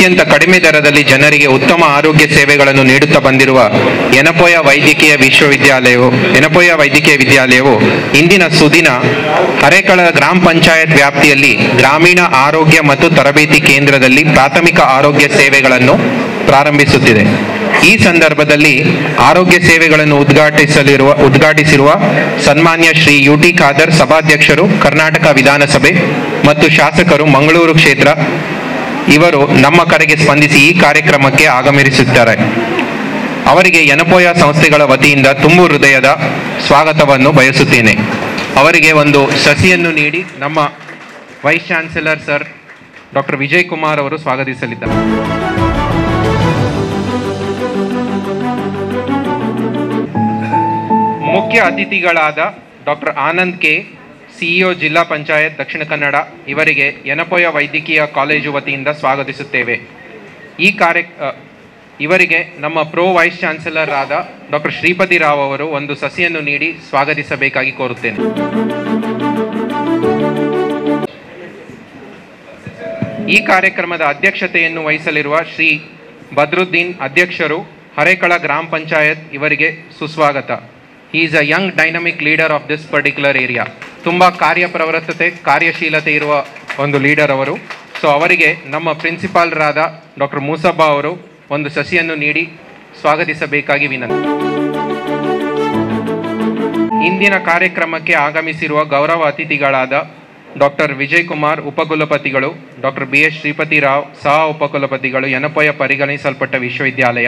ಅತ್ಯಂತ ಕಡಿಮೆ ದರದಲ್ಲಿ ಜನರಿಗೆ ಉತ್ತಮ ಆರೋಗ್ಯ ಸೇವೆಗಳನ್ನು ನೀಡುತ್ತಾ ಬಂದಿರುವ ಯನಪೋಯ ವೈದ್ಯಕೀಯ ವಿಶ್ವವಿದ್ಯಾಲಯವು ಯನಪೋಯ ವೈದ್ಯಕೀಯ ವಿದ್ಯಾಲಯವು ಇಂದಿನ ಸುದಿನ ಹರೇಕಳ ಗ್ರಾಮ ಪಂಚಾಯತ್ ವ್ಯಾಪ್ತಿಯಲ್ಲಿ ಗ್ರಾಮೀಣ ಆರೋಗ್ಯ ಮತ್ತು ತರಬೇತಿ ಕೇಂದ್ರದಲ್ಲಿ ಪ್ರಾಥಮಿಕ ಆರೋಗ್ಯ ಸೇವೆಗಳನ್ನು ಪ್ರಾರಂಭಿಸುತ್ತಿದೆ ಈ ಸಂದರ್ಭದಲ್ಲಿ ಆರೋಗ್ಯ ಸೇವೆಗಳನ್ನು ಉದ್ಘಾಟಿಸಲಿರುವ ಉದ್ಘಾಟಿಸಿರುವ ಸನ್ಮಾನ್ಯ ಶ್ರೀ ಯು ಟಿ ಖಾದರ್ ಸಭಾಧ್ಯಕ್ಷರು ಕರ್ನಾಟಕ ವಿಧಾನಸಭೆ ಮತ್ತು ಶಾಸಕರು ಮಂಗಳೂರು ಕ್ಷೇತ್ರ ಇವರು ನಮ್ಮ ಕರೆಗೆ ಸ್ಪಂದಿಸಿ ಈ ಕಾರ್ಯಕ್ರಮಕ್ಕೆ ಆಗಮಿಸುತ್ತಾರೆ ಅವರಿಗೆ ಯನಪೋಯ ಸಂಸ್ಥೆಗಳ ವತಿಯಿಂದ ತುಂಬು ಹೃದಯದ ಸ್ವಾಗತವನ್ನು ಬಯಸುತ್ತೇನೆ ಅವರಿಗೆ ಒಂದು ಸಸಿಯನ್ನು ನೀಡಿ ನಮ್ಮ vice chancellor sir doctor Vijay Kumar ಅವರು ಸ್ವಾಗತಿಸಲಿದ್ದಾರೆ ಮುಖ್ಯ ಅತಿಥಿಗಳಾದ ಡಾಕ್ಟರ್ ಆನಂದ್ ಕೆ ಸಿಇಒ ಜಿಲ್ಲಾ ಪಂಚಾಯತ್ ದಕ್ಷಿಣ ಕನ್ನಡ ಇವರಿಗೆ ಯನಪೋಯ ವೈದ್ಯಕೀಯ ಕಾಲೇಜು ವತಿಯಿಂದ ಸ್ವಾಗತಿಸುತ್ತೇವೆ ಈ ಕಾರ್ಯ ಅ, ಇವರಿಗೆ ನಮ್ಮ ಪ್ರೋ ವೈಸ್ ಚಾನ್ಸಲರ್ ಆದ ಡಾಕ್ಟರ್ ಶ್ರೀಪತಿ ರಾವ್ ಅವರು ಒಂದು ಸಸಿಯನ್ನು ನೀಡಿ ಸ್ವಾಗತಿಸಬೇಕಾಗಿ ಕೋರುತ್ತೇನೆ ಈ ಕಾರ್ಯಕ್ರಮದ ಅಧ್ಯಕ್ಷತೆಯನ್ನು ವಹಿಸಲಿರುವ ಶ್ರೀ ಬದ್ರುದ್ದೀನ್ ಅಧ್ಯಕ್ಷರು ಹರೇಕಳ ಗ್ರಾಮ ಪಂಚಾಯತ್ ಇವರಿಗೆ ಸುಸ್ವಾಗತ is a young dynamic leader of this particular area ತುಂಬ ಕಾರ್ಯಪ್ರವೃತ್ತತೆ ಕಾರ್ಯಶೀಲತೆ ಇರುವ ಒಂದು ಲೀಡರ್ ಅವರು ಸೊ ಅವರಿಗೆ ನಮ್ಮ ಪ್ರಿನ್ಸಿಪಾಲ್ರಾದ ಡಾಕ್ಟರ್ ಮೂಸಬ್ಬಾ ಅವರು ಒಂದು ಸಸಿಯನ್ನು ನೀಡಿ ಸ್ವಾಗತಿಸಬೇಕಾಗಿ ವಿನಂತಿ ಇಂದಿನ ಕಾರ್ಯಕ್ರಮಕ್ಕೆ ಆಗಮಿಸಿರುವ ಗೌರವ ಅತಿಥಿಗಳಾದ ಡಾಕ್ಟರ್ ವಿಜಯ್ ಕುಮಾರ್ ಉಪಕುಲಪತಿಗಳು doctor B S Shripati Rao ಸಹ ಉಪಕುಲಪತಿಗಳು ಯನಪೋಯ ಪರಿಗಣಿಸಲ್ಪಟ್ಟ ವಿಶ್ವವಿದ್ಯಾಲಯ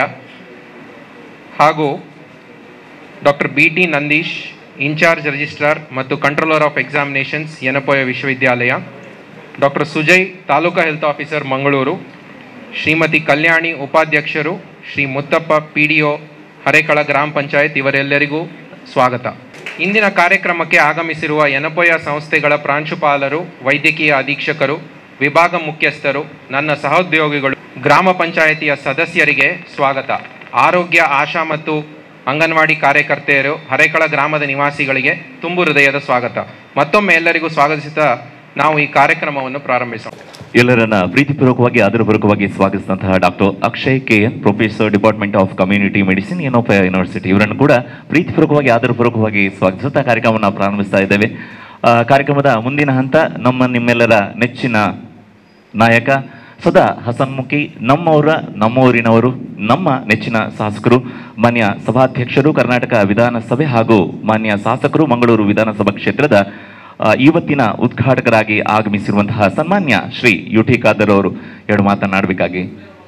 ಹಾಗೂ doctor B T Nandish incharge registrar ಮತ್ತು ಕಂಟ್ರೋಲರ್ ಆಫ್ ಎಕ್ಸಾಮಿನೇಷನ್ಸ್ ಯನಪೋಯ ವಿಶ್ವವಿದ್ಯಾಲಯ doctor Sujay taluka health officer Mangaluru Shrimati Kalyani ಉಪಾಧ್ಯಕ್ಷರು Shri Muthappa P D O Harekala ಗ್ರಾಮ ಪಂಚಾಯತ್ ಇವರೆಲ್ಲರಿಗೂ ಸ್ವಾಗತ ಇಂದಿನ ಕಾರ್ಯಕ್ರಮಕ್ಕೆ ಆಗಮಿಸಿರುವ ಯನಪೋಯ ಸಂಸ್ಥೆಗಳ ಪ್ರಾಂಶುಪಾಲರು ವೈದ್ಯಕೀಯ ಅಧೀಕ್ಷಕರು ವಿಭಾಗ ಮುಖ್ಯಸ್ಥರು ನನ್ನ ಸಹೋದ್ಯೋಗಿಗಳು ಗ್ರಾಮ ಪಂಚಾಯಿತಿಯ ಸದಸ್ಯರಿಗೆ ಸ್ವಾಗತ ಆರೋಗ್ಯ ಆಶಾ ಮತ್ತು ಅಂಗನವಾಡಿ ಕಾರ್ಯಕರ್ತೆಯರು ಹರೇಕಳ ಗ್ರಾಮದ ನಿವಾಸಿಗಳಿಗೆ ತುಂಬು ಹೃದಯದ ಸ್ವಾಗತ ಮತ್ತೊಮ್ಮೆ ಎಲ್ಲರಿಗೂ ಸ್ವಾಗತಿಸುತ್ತಾ ನಾವು ಈ ಕಾರ್ಯಕ್ರಮವನ್ನು ಪ್ರಾರಂಭಿಸೋಣ ಎಲ್ಲರನ್ನ ಪ್ರೀತಿಪೂರ್ವಕವಾಗಿ ಆದರಪೂರ್ವಕವಾಗಿ ಸ್ವಾಗತಿಸಿದಂತಹ doctor Akshay K N professor department of community medicine Yenepoya university ಇವರನ್ನು ಕೂಡ ಪ್ರೀತಿಪೂರ್ವಕವಾಗಿ ಆದರಪೂರ್ವಕವಾಗಿ ಸ್ವಾಗತಿಸುತ್ತಾ ಕಾರ್ಯಕ್ರಮವನ್ನು ಪ್ರಾರಂಭಿಸ್ತಾ ಇದ್ದೇವೆ ಆ, ಕಾರ್ಯಕ್ರಮದ ಮುಂದಿನ ಹಂತ ನಮ್ಮ ನಿಮ್ಮೆಲ್ಲರ ನೆಚ್ಚಿನ ನಾಯಕ ಸದಾ ಹಸನ್ಮುಖಿ ನಮ್ಮವರ ನಮ್ಮೂರಿನವರು ನಮ್ಮ ನೆಚ್ಚಿನ ಶಾಸಕರು ಮಾನ್ಯ ಸಭಾಧ್ಯಕ್ಷರು ಕರ್ನಾಟಕ ವಿಧಾನಸಭೆ ಹಾಗೂ ಮಾನ್ಯ ಶಾಸಕರು ಮಂಗಳೂರು ವಿಧಾನಸಭಾ ಕ್ಷೇತ್ರದ ಆ, ಇವತ್ತಿನ ಉದ್ಘಾಟಕರಾಗಿ ಆಗಮಿಸಿರುವಂತಹ ಸನ್ಮಾನ್ಯ ಶ್ರೀ ಯು ಟಿ ಖಾದರ್ ಅವರು ಎರಡು ಮಾತನಾಡಬೇಕಾಗಿ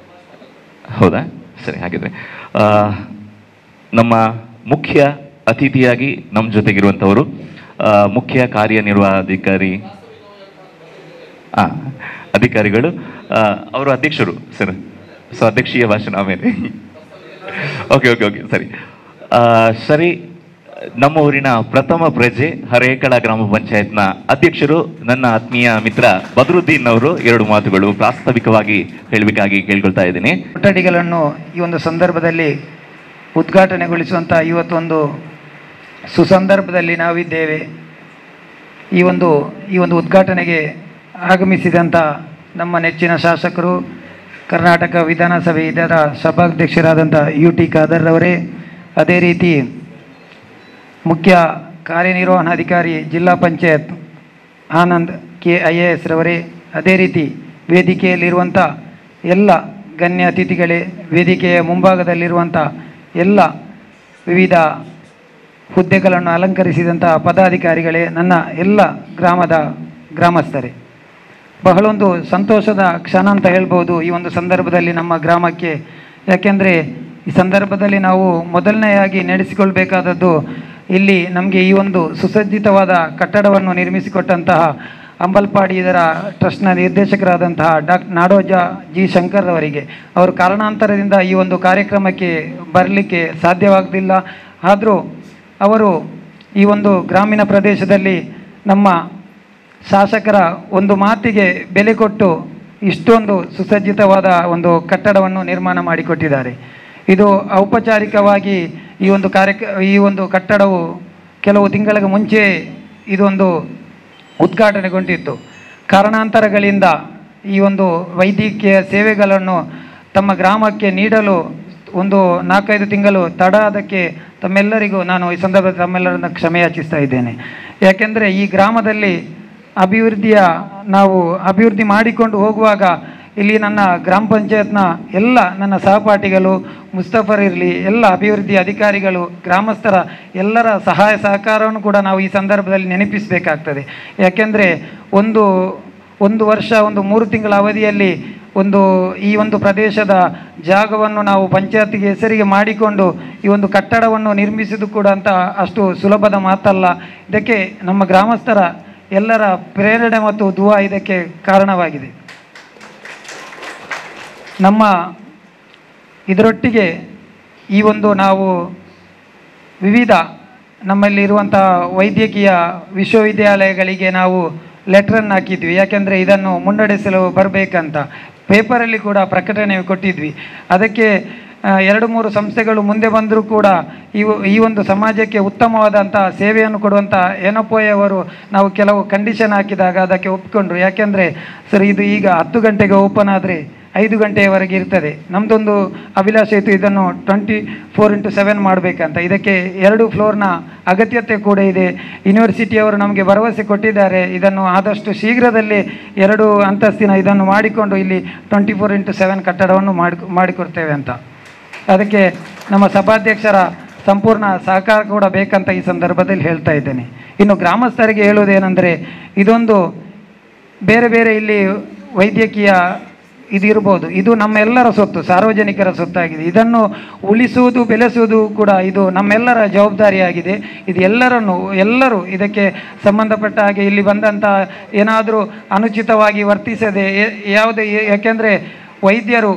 ಹೌದಾ ಸರಿ ಹಾಗಿದ್ರೆ ಆ, ನಮ್ಮ ಮುಖ್ಯ ಅತಿಥಿಯಾಗಿ ನಮ್ಮ ಜೊತೆಗಿರುವಂಥವರು ಆ, ಮುಖ್ಯ ಕಾರ್ಯನಿರ್ವಹಣಾಧಿಕಾರಿ ಆ, ಅಧಿಕಾರಿಗಳು ಆ, ಅವರು ಅಧ್ಯಕ್ಷರು ಸರ್ ಸೊ ಅಧ್ಯಕ್ಷೀಯ ಭಾಷಣ ಆಮೇಲೆ ಓಕೆ ಓಕೆ ಓಕೆ ಸರಿ ಆ, ಸರಿ ನಮ್ಮ ಊರಿನ ಪ್ರಥಮ ಪ್ರಜೆ ಹರೇಕಳ ಗ್ರಾಮ ಪಂಚಾಯತ್ನ ಅಧ್ಯಕ್ಷರು ನನ್ನ ಆತ್ಮೀಯ ಮಿತ್ರ ಬದ್ರುದ್ದೀನ್ ಅವರು ಎರಡು ಮಾತುಗಳು ಪ್ರಾಸ್ತಾವಿಕವಾಗಿ ಹೇಳಬೇಕಾಗಿ ಕೇಳ್ಕೊಳ್ತಾ ಇದ್ದೀನಿ ಕೊಠಡಿಗಳನ್ನು ಈ ಒಂದು ಸಂದರ್ಭದಲ್ಲಿ ಉದ್ಘಾಟನೆಗೊಳಿಸುವಂಥ ಇವತ್ತೊಂದು ಸುಸಂದರ್ಭದಲ್ಲಿ ನಾವಿದ್ದೇವೆ ಈ ಒಂದು ಈ ಒಂದು ಉದ್ಘಾಟನೆಗೆ ಆಗಮಿಸಿದಂಥ ನಮ್ಮ ನೆಚ್ಚಿನ ಶಾಸಕರು ಕರ್ನಾಟಕ ವಿಧಾನಸಭೆ ಇದರ ಸಭಾಧ್ಯಕ್ಷರಾದಂಥ ಯು ಟಿ ಖಾದರ್ ಅವರೇ ಅದೇ ರೀತಿ ಮುಖ್ಯ ಕಾರ್ಯನಿರ್ವಹಣಾಧಿಕಾರಿ ಜಿಲ್ಲಾ panchayat Anand K I A S ರವರೇ ಅದೇ ರೀತಿ ವೇದಿಕೆಯಲ್ಲಿರುವಂಥ ಎಲ್ಲ ಗಣ್ಯ ಅತಿಥಿಗಳೇ ವೇದಿಕೆಯ ಮುಂಭಾಗದಲ್ಲಿರುವಂಥ ಎಲ್ಲ ವಿವಿಧ ಹುದ್ದೆಗಳನ್ನು ಅಲಂಕರಿಸಿದಂಥ ಪದಾಧಿಕಾರಿಗಳೇ ನನ್ನ ಎಲ್ಲ ಗ್ರಾಮದ ಗ್ರಾಮಸ್ಥರೇ ಬಹಳೊಂದು ಸಂತೋಷದ ಕ್ಷಣ ಅಂತ ಹೇಳ್ಬೋದು ಈ ಒಂದು ಸಂದರ್ಭದಲ್ಲಿ ನಮ್ಮ ಗ್ರಾಮಕ್ಕೆ ಯಾಕೆಂದರೆ ಈ ಸಂದರ್ಭದಲ್ಲಿ ನಾವು ಮೊದಲನೆಯಾಗಿ ನಡೆಸಿಕೊಳ್ಬೇಕಾದದ್ದು ಇಲ್ಲಿ ನಮಗೆ ಈ ಒಂದು ಸುಸಜ್ಜಿತವಾದ ಕಟ್ಟಡವನ್ನು ನಿರ್ಮಿಸಿಕೊಟ್ಟಂತಹ ಅಂಬಲ್ಪಾಡಿ ಇದರ ಟ್ರಸ್ಟ್ನ ನಿರ್ದೇಶಕರಾದಂತಹ ಡಾಕ್ ನಾಡೋಜ ಜಿ ಶಂಕರ್ ಅವರಿಗೆ ಅವರು ಕಾರಣಾಂತರದಿಂದ ಈ ಒಂದು ಕಾರ್ಯಕ್ರಮಕ್ಕೆ ಬರಲಿಕ್ಕೆ ಸಾಧ್ಯವಾಗಲಿಲ್ಲ ಆದರೂ ಅವರು ಈ ಒಂದು ಗ್ರಾಮೀಣ ಪ್ರದೇಶದಲ್ಲಿ ನಮ್ಮ ಶಾಸಕರ ಒಂದು ಮಾತಿಗೆ ಬೆಲೆ ಕೊಟ್ಟು ಇಷ್ಟೊಂದು ಸುಸಜ್ಜಿತವಾದ ಒಂದು ಕಟ್ಟಡವನ್ನು ನಿರ್ಮಾಣ ಮಾಡಿಕೊಟ್ಟಿದ್ದಾರೆ ಇದು ಔಪಚಾರಿಕವಾಗಿ ಈ ಒಂದು ಕಾರ್ಯಕ ಈ ಒಂದು ಕಟ್ಟಡವು ಕೆಲವು ತಿಂಗಳ ಮುಂಚೆ ಇದೊಂದು ಉದ್ಘಾಟನೆಗೊಂಡಿತ್ತು ಕಾರಣಾಂತರಗಳಿಂದ ಈ ಒಂದು ವೈದ್ಯಕೀಯ ಸೇವೆಗಳನ್ನು ತಮ್ಮ ಗ್ರಾಮಕ್ಕೆ ನೀಡಲು ಒಂದು ನಾಲ್ಕೈದು ತಿಂಗಳು ತಡ ಅದಕ್ಕೆ ತಮ್ಮೆಲ್ಲರಿಗೂ ನಾನು ಈ ಸಂದರ್ಭದಲ್ಲಿ ತಮ್ಮೆಲ್ಲರನ್ನ ಕ್ಷಮೆ ಯಾಚಿಸ್ತಾ ಇದ್ದೇನೆ ಯಾಕೆಂದರೆ ಈ ಗ್ರಾಮದಲ್ಲಿ ಅಭಿವೃದ್ಧಿಯ ನಾವು ಅಭಿವೃದ್ಧಿ ಮಾಡಿಕೊಂಡು ಹೋಗುವಾಗ ಇಲ್ಲಿ ನನ್ನ ಗ್ರಾಮ ಪಂಚಾಯತ್ನ ಎಲ್ಲ ನನ್ನ ಸಹಪಾಠಿಗಳು ಮುಸ್ತಫರ್ ಇರಲಿ ಎಲ್ಲ ಅಭಿವೃದ್ಧಿ ಅಧಿಕಾರಿಗಳು ಗ್ರಾಮಸ್ಥರ ಎಲ್ಲರ ಸಹಾಯ ಸಹಕಾರವನ್ನು ಕೂಡ ನಾವು ಈ ಸಂದರ್ಭದಲ್ಲಿ ನೆನಪಿಸಬೇಕಾಗ್ತದೆ ಯಾಕೆಂದರೆ ಒಂದು ಒಂದು ವರ್ಷ ಒಂದು ಮೂರು ತಿಂಗಳ ಅವಧಿಯಲ್ಲಿ ಒಂದು ಈ ಒಂದು ಪ್ರದೇಶದ ಜಾಗವನ್ನು ನಾವು ಪಂಚಾಯತಿಗೆ ಹೆಸರಿಗೆ ಮಾಡಿಕೊಂಡು ಈ ಒಂದು ಕಟ್ಟಡವನ್ನು ನಿರ್ಮಿಸಿದ್ದು ಕೂಡ ಅಂತ ಅಷ್ಟು ಸುಲಭದ ಮಾತಲ್ಲ ಇದಕ್ಕೆ ನಮ್ಮ ಗ್ರಾಮಸ್ಥರ ಎಲ್ಲರ ಪ್ರೇರಣೆ ಮತ್ತು ದುವಾ ಇದಕ್ಕೆ ಕಾರಣವಾಗಿದೆ ನಮ್ಮ ಇದರೊಟ್ಟಿಗೆ ಈ ಒಂದು ನಾವು ವಿವಿಧ ನಮ್ಮಲ್ಲಿ ಇರುವಂಥ ವೈದ್ಯಕೀಯ ವಿಶ್ವವಿದ್ಯಾಲಯಗಳಿಗೆ ನಾವು ಲೆಟ್ರನ್ನು ಹಾಕಿದ್ವಿ ಯಾಕೆಂದರೆ ಇದನ್ನು ಮುನ್ನಡೆಸಲು ಬರಬೇಕಂತ ಪೇಪರಲ್ಲಿ ಕೂಡ ಪ್ರಕಟಣೆ ಕೊಟ್ಟಿದ್ವಿ ಅದಕ್ಕೆ ಆ, ಎರಡು ಮೂರು ಸಂಸ್ಥೆಗಳು ಮುಂದೆ ಬಂದರೂ ಕೂಡ ಇವು ಈ ಒಂದು ಸಮಾಜಕ್ಕೆ ಉತ್ತಮವಾದಂಥ ಸೇವೆಯನ್ನು ಕೊಡುವಂಥ ಏನಪ್ಪೋಯ್ ಅವರು ನಾವು ಕೆಲವು ಕಂಡೀಷನ್ ಹಾಕಿದಾಗ ಅದಕ್ಕೆ ಒಪ್ಪಿಕೊಂಡ್ರು ಯಾಕೆಂದರೆ ಸರ್ ಇದು ಈಗ ಹತ್ತು ಗಂಟೆಗೆ ಓಪನ್ ಆದರೆ ಐದು ಗಂಟೆಯವರೆಗೆ ಇರ್ತದೆ ನಮ್ಮದೊಂದು ಅಭಿಲಾಷೆ ಇತ್ತು ಇದನ್ನು ಟ್ವೆಂಟಿ ಫೋರ್ ಇಂಟು ಸೆವೆನ್ ಮಾಡಬೇಕಂತ ಇದಕ್ಕೆ ಎರಡು ಫ್ಲೋರ್ನ ಅಗತ್ಯತೆ ಕೂಡ ಇದೆ ಯೂನಿವರ್ಸಿಟಿಯವರು ನಮಗೆ ಭರವಸೆ ಕೊಟ್ಟಿದ್ದಾರೆ ಇದನ್ನು ಆದಷ್ಟು ಶೀಘ್ರದಲ್ಲೇ ಎರಡು ಅಂತಸ್ತಿನ ಇದನ್ನು ಮಾಡಿಕೊಂಡು ಇಲ್ಲಿ ಟ್ವೆಂಟಿ ಫೋರ್ ಇಂಟು ಸೆವೆನ್ ಕಟ್ಟಡವನ್ನು ಮಾಡಿ ಮಾಡಿಕೊಡ್ತೇವೆ ಅಂತ ಅದಕ್ಕೆ ನಮ್ಮ ಸಭಾಧ್ಯಕ್ಷರ ಸಂಪೂರ್ಣ ಸಹಕಾರ ಕೂಡ ಬೇಕಂತ ಈ ಸಂದರ್ಭದಲ್ಲಿ ಹೇಳ್ತಾ ಇದ್ದೇನೆ ಇನ್ನು ಗ್ರಾಮಸ್ಥರಿಗೆ ಹೇಳುವುದೇನೆಂದರೆ ಇದೊಂದು ಬೇರೆ ಬೇರೆ ಇಲ್ಲಿ ವೈದ್ಯಕೀಯ ಇದಿರ್ಬೋದು ಇದು ನಮ್ಮೆಲ್ಲರ ಸೊತ್ತು ಸಾರ್ವಜನಿಕರ ಸೊತ್ತಾಗಿದೆ ಇದನ್ನು ಉಳಿಸುವುದು ಬೆಳೆಸುವುದು ಕೂಡ ಇದು ನಮ್ಮೆಲ್ಲರ ಜವಾಬ್ದಾರಿಯಾಗಿದೆ ಇದು ಎಲ್ಲರನ್ನು ಎಲ್ಲರೂ ಇದಕ್ಕೆ ಸಂಬಂಧಪಟ್ಟ ಹಾಗೆ ಇಲ್ಲಿ ಬಂದಂಥ ಏನಾದರೂ ಅನುಚಿತವಾಗಿ ವರ್ತಿಸದೆ ಏ- ಯಾವುದೇ ಯಾಕೆಂದರೆ ವೈದ್ಯರು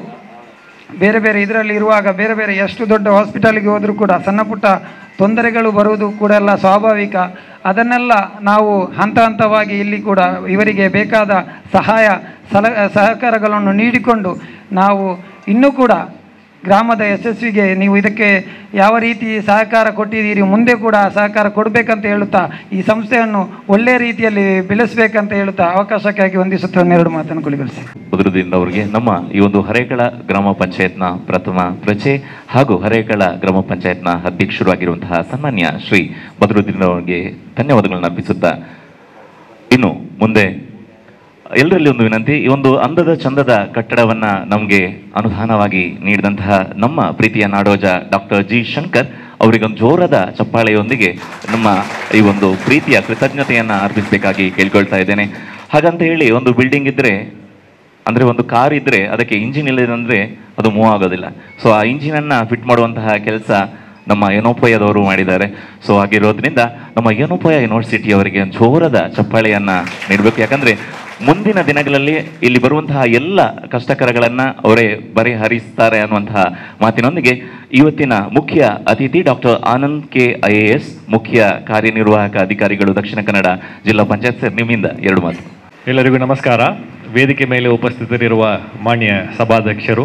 ಬೇರೆ ಬೇರೆ ಇದರಲ್ಲಿ ಇರುವಾಗ ಬೇರೆ ಬೇರೆ ಎಷ್ಟು ದೊಡ್ಡ ಹಾಸ್ಪಿಟಲ್ಗೆ ಹೋದರೂ ಕೂಡ ಸಣ್ಣ ಪುಟ್ಟ ತೊಂದರೆಗಳು ಬರುವುದು ಕೂಡ ಎಲ್ಲ ಸ್ವಾಭಾವಿಕ ಅದನ್ನೆಲ್ಲ ನಾವು ಹಂತ ಹಂತವಾಗಿ ಇಲ್ಲಿ ಕೂಡ ಇವರಿಗೆ ಬೇಕಾದ ಸಹಾಯ ಸಲ ಸಹಕಾರಗಳನ್ನು ನೀಡಿಕೊಂಡು ನಾವು ಇನ್ನೂ ಕೂಡ ಗ್ರಾಮದ ಯಶಸ್ವಿಗೆ ನೀವು ಇದಕ್ಕೆ ಯಾವ ರೀತಿ ಸಹಕಾರ ಕೊಟ್ಟಿದ್ದೀರಿ ಮುಂದೆ ಕೂಡ ಸಹಕಾರ ಕೊಡಬೇಕಂತ ಹೇಳುತ್ತಾ ಈ ಸಂಸ್ಥೆಯನ್ನು ಒಳ್ಳೆಯ ರೀತಿಯಲ್ಲಿ ಬೆಳೆಸಬೇಕಂತ ಹೇಳುತ್ತಾ ಅವಕಾಶಕ್ಕಾಗಿ ಹೊಂದಿಸುತ್ತಾ ಒಂದೆರಡು ಮಾತನ್ನು ಕುಳಿಗೊಳಿಸಿ ಬದುರದಿಂದ ಅವರಿಗೆ ನಮ್ಮ ಈ ಒಂದು ಹರೇಕಳ ಗ್ರಾಮ ಪಂಚಾಯತ್ನ ಪ್ರಥಮ ಪ್ರಜೆ ಹಾಗೂ ಹರೇಕಳ ಗ್ರಾಮ ಪಂಚಾಯತ್ನ ಅಧ್ಯಕ್ಷರು ಆಗಿರುವಂತಹ ಸನ್ಮಾನ್ಯ ಶ್ರೀ ಬದರುದ್ದೀನ್ ಅವರಿಗೆ ಧನ್ಯವಾದಗಳನ್ನು ಅರ್ಪಿಸುತ್ತಾ ಇನ್ನು ಮುಂದೆ ಎಲ್ಲರಲ್ಲಿ ಒಂದು ವಿನಂತಿ ಈ ಒಂದು ಅಂದದ ಚಂದದ ಕಟ್ಟಡವನ್ನ ನಮಗೆ ಅನುದಾನವಾಗಿ ನೀಡಿದಂತಹ ನಮ್ಮ ಪ್ರೀತಿಯ ನಾಡೋಜ ಡಾಕ್ಟರ್ ಜಿ ಶಂಕರ್ ಅವರಿಗೊಂದು ಜೋರದ ಚಪ್ಪಾಳೆಯೊಂದಿಗೆ ನಮ್ಮ ಈ ಒಂದು ಪ್ರೀತಿಯ ಕೃತಜ್ಞತೆಯನ್ನ ಅರ್ಪಿಸಬೇಕಾಗಿ ಕೇಳ್ಕೊಳ್ತಾ ಇದ್ದೇನೆ ಹಾಗಂತ ಹೇಳಿ ಒಂದು ಬಿಲ್ಡಿಂಗ್ ಇದ್ರೆ ಅಂದ್ರೆ ಒಂದು ಕಾರ್ ಇದ್ರೆ ಅದಕ್ಕೆ ಇಂಜಿನ್ ಇಲ್ಲದಂದ್ರೆ ಅದು ಮೂವ್ ಆಗೋದಿಲ್ಲ ಸೊ ಆ ಇಂಜಿನ್ ಅನ್ನ ಫಿಟ್ ಮಾಡುವಂತಹ ಕೆಲಸ ನಮ್ಮ ಏನೋಪಯದವರು ಮಾಡಿದ್ದಾರೆ ಸೊ ಹಾಗಿರೋದ್ರಿಂದ ನಮ್ಮ ಏನೋಪಯ ಯೂನಿವರ್ಸಿಟಿ ಅವರಿಗೆ ಒಂದು ಜೋರದ ಚಪ್ಪಾಳೆಯನ್ನ ನೀಡಬೇಕು ಯಾಕಂದ್ರೆ ಮುಂದಿನ ದಿನಗಳಲ್ಲಿ ಇಲ್ಲಿ ಬರುವಂತಹ ಎಲ್ಲ ಕಷ್ಟಕರಗಳನ್ನ ಅವರೇ ಬಗೆಹರಿಸ್ತಾರೆ ಅನ್ನುವಂತಹ ಮಾತಿನೊಂದಿಗೆ ಇವತ್ತಿನ ಮುಖ್ಯ ಅತಿಥಿ doctor Anand K I A S ಮುಖ್ಯ ಕಾರ್ಯನಿರ್ವಾಹಕ ಅಧಿಕಾರಿಗಳು ದಕ್ಷಿಣ ಕನ್ನಡ ಜಿಲ್ಲಾ ಪಂಚಾಯತ್ ಸರ್ ನಿಮ್ಮಿಂದ ಎರಡು ಮಾತು ಎಲ್ಲರಿಗೂ ನಮಸ್ಕಾರ ವೇದಿಕೆ ಮೇಲೆ ಉಪಸ್ಥಿತರಿರುವ ಮಾನ್ಯ ಸಭಾಧ್ಯಕ್ಷರು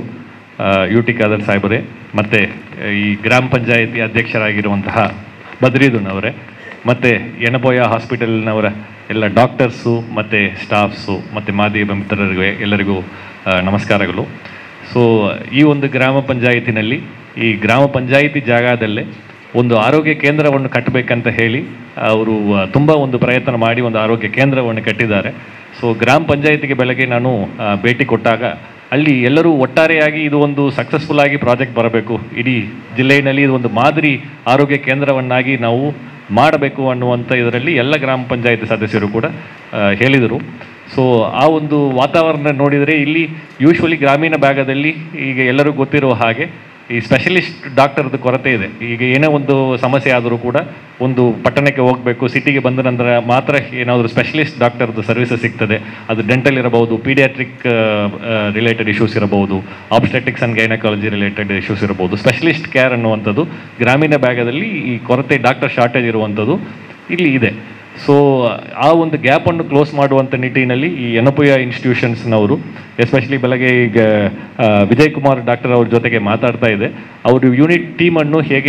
ಯು ಟಿ ಖಾದರ್ ಸಾಹೇಬರೇ ಮತ್ತು ಈ ಗ್ರಾಮ ಪಂಚಾಯತಿ ಅಧ್ಯಕ್ಷರಾಗಿರುವಂತಹ ಬದ್ರೀದುನ್ ಅವರೇ ಮತ್ತು ಎನಪೋಯ ಹಾಸ್ಪಿಟಲ್ನವರ ಎಲ್ಲ ಡಾಕ್ಟರ್ಸು ಮತ್ತು ಸ್ಟಾಫ್ಸು ಮತ್ತು ಮಾಧ್ಯಮ ಮಿತ್ರರಿಗೆ ಎಲ್ಲರಿಗೂ ಆ, ನಮಸ್ಕಾರಗಳು ಸೊ ಈ ಒಂದು ಗ್ರಾಮ ಪಂಚಾಯತಿನಲ್ಲಿ ಈ ಗ್ರಾಮ ಪಂಚಾಯಿತಿ ಜಾಗದಲ್ಲೇ ಒಂದು ಆರೋಗ್ಯ ಕೇಂದ್ರವನ್ನು ಕಟ್ಟಬೇಕಂತ ಹೇಳಿ ಅವರು ತುಂಬ ಒಂದು ಪ್ರಯತ್ನ ಮಾಡಿ ಒಂದು ಆರೋಗ್ಯ ಕೇಂದ್ರವನ್ನು ಕಟ್ಟಿದ್ದಾರೆ ಸೊ ಗ್ರಾಮ ಪಂಚಾಯತಿಗೆ ಬೆಳಗ್ಗೆ ನಾನು ಆ, ಭೇಟಿ ಕೊಟ್ಟಾಗ ಅಲ್ಲಿ ಎಲ್ಲರೂ ಒಟ್ಟಾರೆಯಾಗಿ ಇದು ಒಂದು ಸಕ್ಸಸ್ಫುಲ್ ಆಗಿ ಪ್ರಾಜೆಕ್ಟ್ ಬರಬೇಕು ಇಡೀ ಜಿಲ್ಲೆಯಲ್ಲಿ ಇದು ಒಂದು ಮಾದರಿ ಆರೋಗ್ಯ ಕೇಂದ್ರವನ್ನಾಗಿ ನಾವು ಮಾಡಬೇಕು ಅನ್ನುವಂಥ ಇದರಲ್ಲಿ ಎಲ್ಲ ಗ್ರಾಮ ಪಂಚಾಯತಿ ಸದಸ್ಯರು ಕೂಡ ಆ, ಹೇಳಿದರು ಸೊ ಆ ಒಂದು ವಾತಾವರಣ ನೋಡಿದರೆ ಇಲ್ಲಿ ಯೂಶ್ವಲಿ ಗ್ರಾಮೀಣ ಭಾಗದಲ್ಲಿ ಈಗ ಎಲ್ಲರೂ ಗೊತ್ತಿರುವ ಹಾಗೆ ಈ ಸ್ಪೆಷಲಿಸ್ಟ್ ಡಾಕ್ಟರ್ದು ಕೊರತೆ ಇದೆ ಈಗ ಏನೇ ಒಂದು ಸಮಸ್ಯೆ ಆದರೂ ಕೂಡ ಒಂದು ಪಟ್ಟಣಕ್ಕೆ ಹೋಗಬೇಕು ಸಿಟಿಗೆ ಬಂದ ನಂತರ ಮಾತ್ರ ಏನಾದರೂ ಸ್ಪೆಷಲಿಸ್ಟ್ ಡಾಕ್ಟರ್ದು ಸರ್ವಿಸಸ್ ಸಿಗ್ತದೆ ಅದು ಡೆಂಟಲ್ ಇರಬಹುದು ಪೀಡಿಯಾಟ್ರಿಕ್ ರಿಲೇಟೆಡ್ ಇಶ್ಯೂಸ್ ಇರಬಹುದು obstetrics and gynaecology related issues ಇರಬಹುದು ಸ್ಪೆಷಲಿಸ್ಟ್ ಕೇರ್ ಅನ್ನುವಂಥದ್ದು ಗ್ರಾಮೀಣ ಭಾಗದಲ್ಲಿ ಈ ಕೊರತೆ ಡಾಕ್ಟರ್ ಶಾರ್ಟೇಜ್ ಇರುವಂಥದ್ದು ಇಲ್ಲಿ ಇದೆ ಸೊ ಆ ಒಂದು ಗ್ಯಾಪನ್ನು ಕ್ಲೋಸ್ ಮಾಡುವಂಥ ನಿಟ್ಟಿನಲ್ಲಿ ಈ ಎನಪುಯ ಇನ್ಸ್ಟಿಟ್ಯೂಷನ್ಸ್ನವರು ಎಸ್ಪೆಷಲಿ ಬೆಳಗ್ಗೆ ಈಗ ಆ, ವಿಜಯ್ ಕುಮಾರ್ ಡಾಕ್ಟರ್ ಅವ್ರ ಜೊತೆಗೆ ಮಾತಾಡ್ತಾ ಇದೆ ಅವರು ಯೂನಿಟ್ ಟೀಮನ್ನು ಹೇಗೆ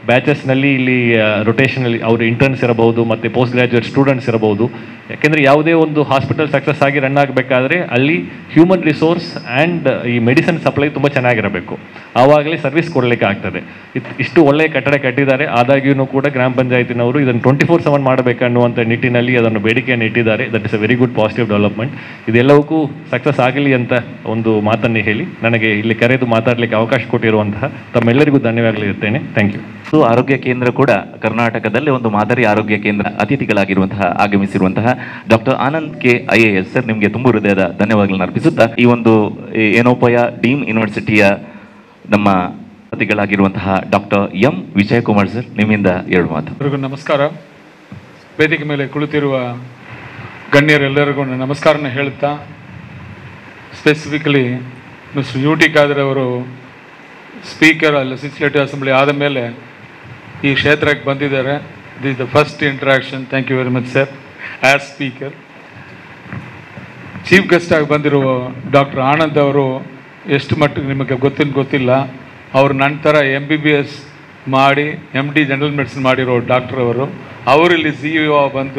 ಬ್ಯಾಚಸ್ನಲ್ಲಿ ಇಲ್ಲಿ ರೊಟೇಷನಲ್ಲಿ ಅವರು ಇಂಟರ್ನ್ಸ್ ಇರಬಹುದು ಮತ್ತು ಪೋಸ್ಟ್ ಗ್ರಾಜುಯೇಟ್ ಸ್ಟೂಡೆಂಟ್ಸ್ ಇರಬಹುದು ಯಾಕೆಂದರೆ ಯಾವುದೇ ಒಂದು ಹಾಸ್ಪಿಟಲ್ ಸಕ್ಸಸ್ ಆಗಿ ರನ್ ಆಗಬೇಕಾದ್ರೆ ಅಲ್ಲಿ ಹ್ಯೂಮನ್ ರಿಸೋರ್ಸ್ ಆ್ಯಂಡ್ ಈ ಮೆಡಿಸಿನ್ ಸಪ್ಲೈ ತುಂಬ ಚೆನ್ನಾಗಿರಬೇಕು ಆವಾಗಲೇ ಸರ್ವಿಸ್ ಕೊಡಲಿಕ್ಕೆ ಆಗ್ತದೆ ಇತ್- ಇಷ್ಟು ಒಳ್ಳೆಯ ಕಟ್ಟಡ ಕಟ್ಟಿದ್ದಾರೆ ಆದಾಗ್ಯೂ ಕೂಡ ಗ್ರಾಮ ಪಂಚಾಯತಿನವರು ಇದನ್ನು ಟ್ವೆಂಟಿ ಫೋರ್ ಸೆವೆನ್ ಮಾಡಬೇಕನ್ನುವಂಥ ನಿಟ್ಟಿನಲ್ಲಿ ಅದನ್ನು ಬೇಡಿಕೆಯನ್ನು ಇಟ್ಟಿದ್ದಾರೆ that is a very good positive development ಇದೆಲ್ಲವಕ್ಕೂ ಸಕ್ಸಸ್ ಆಗಲಿ ಅಂತ ಒಂದು ಮಾತನ್ನು ಹೇಳಿ ನನಗೆ ಇಲ್ಲಿ ಕರೆದು ಮಾತಾಡಲಿಕ್ಕೆ ಅವಕಾಶ ಕೊಟ್ಟಿರುವಂತಹ ತಮ್ಮೆಲ್ಲರಿಗೂ ಧನ್ಯವಾಗಲಿರುತ್ತೇನೆ ಥ್ಯಾಂಕ್ ಯು ಸೊ ಆರೋಗ್ಯ ಕೇಂದ್ರ ಕೂಡ ಕರ್ನಾಟಕದಲ್ಲಿ ಒಂದು ಮಾದರಿ ಆರೋಗ್ಯ ಕೇಂದ್ರ ಅತಿಥಿಗಳಾಗಿರುವಂತಹ ಆಗಮಿಸಿರುವಂತಹ doctor Anand K I A S sir ನಿಮಗೆ ತುಂಬ ಹೃದಯದ ಧನ್ಯವಾದಗಳನ್ನು ಅರ್ಪಿಸುತ್ತಾ ಈ ಒಂದು ಈ ಏನೋಪಯ ಡೀಮ್ ಯೂನಿವರ್ಸಿಟಿಯ ನಮ್ಮ ಅತಿಥಿಗಳಾಗಿರುವಂತಹ ಡಾಕ್ಟರ್ ಎಂ ವಿಜಯಕುಮಾರ್ ಸರ್ ನಿಮ್ಮಿಂದ ಎರಡು ಮಾತು ಎಲ್ಲರಿಗೂ ನಮಸ್ಕಾರ ವೇದಿಕೆ ಮೇಲೆ ಕುಳಿತಿರುವ ಗಣ್ಯರೆಲ್ಲರಿಗೂ ನನ್ನ ನಮಸ್ಕಾರನ ಹೇಳುತ್ತಾ specifically mister U T Khader ಅವರು ಸ್ಪೀಕರ್ ಲೆಜಿಸ್ಲೇಟಿವ್ ಅಸೆಂಬ್ಲಿ ಆದ ಮೇಲೆ ಈ ಕ್ಷೇತ್ರಕ್ಕೆ ಬಂದಿದ್ದಾರೆ this the first interaction thank you very much sir as speaker chief guest ಆಗಿ ಬಂದಿರುವ ಡಾಕ್ಟರ್ ಆನಂದ್ ಅವರು ಎಷ್ಟು ಮಟ್ಟಿಗೆ ನಿಮಗೆ ಗೊತ್ತಿನ ಗೊತ್ತಿಲ್ಲ ಅವರು ನನ್ನ ಥರ ಎಮ್ ಬಿ ಬಿ ಎಸ್ ಮಾಡಿ ಎಮ್ ಡಿ ಜನರಲ್ ಮೆಡಿಸಿನ್ ಮಾಡಿರೋ ಡಾಕ್ಟರ್ ಅವರು ಅವರು ಇಲ್ಲಿ ಸಿ ಇ ಒ ಬಂದು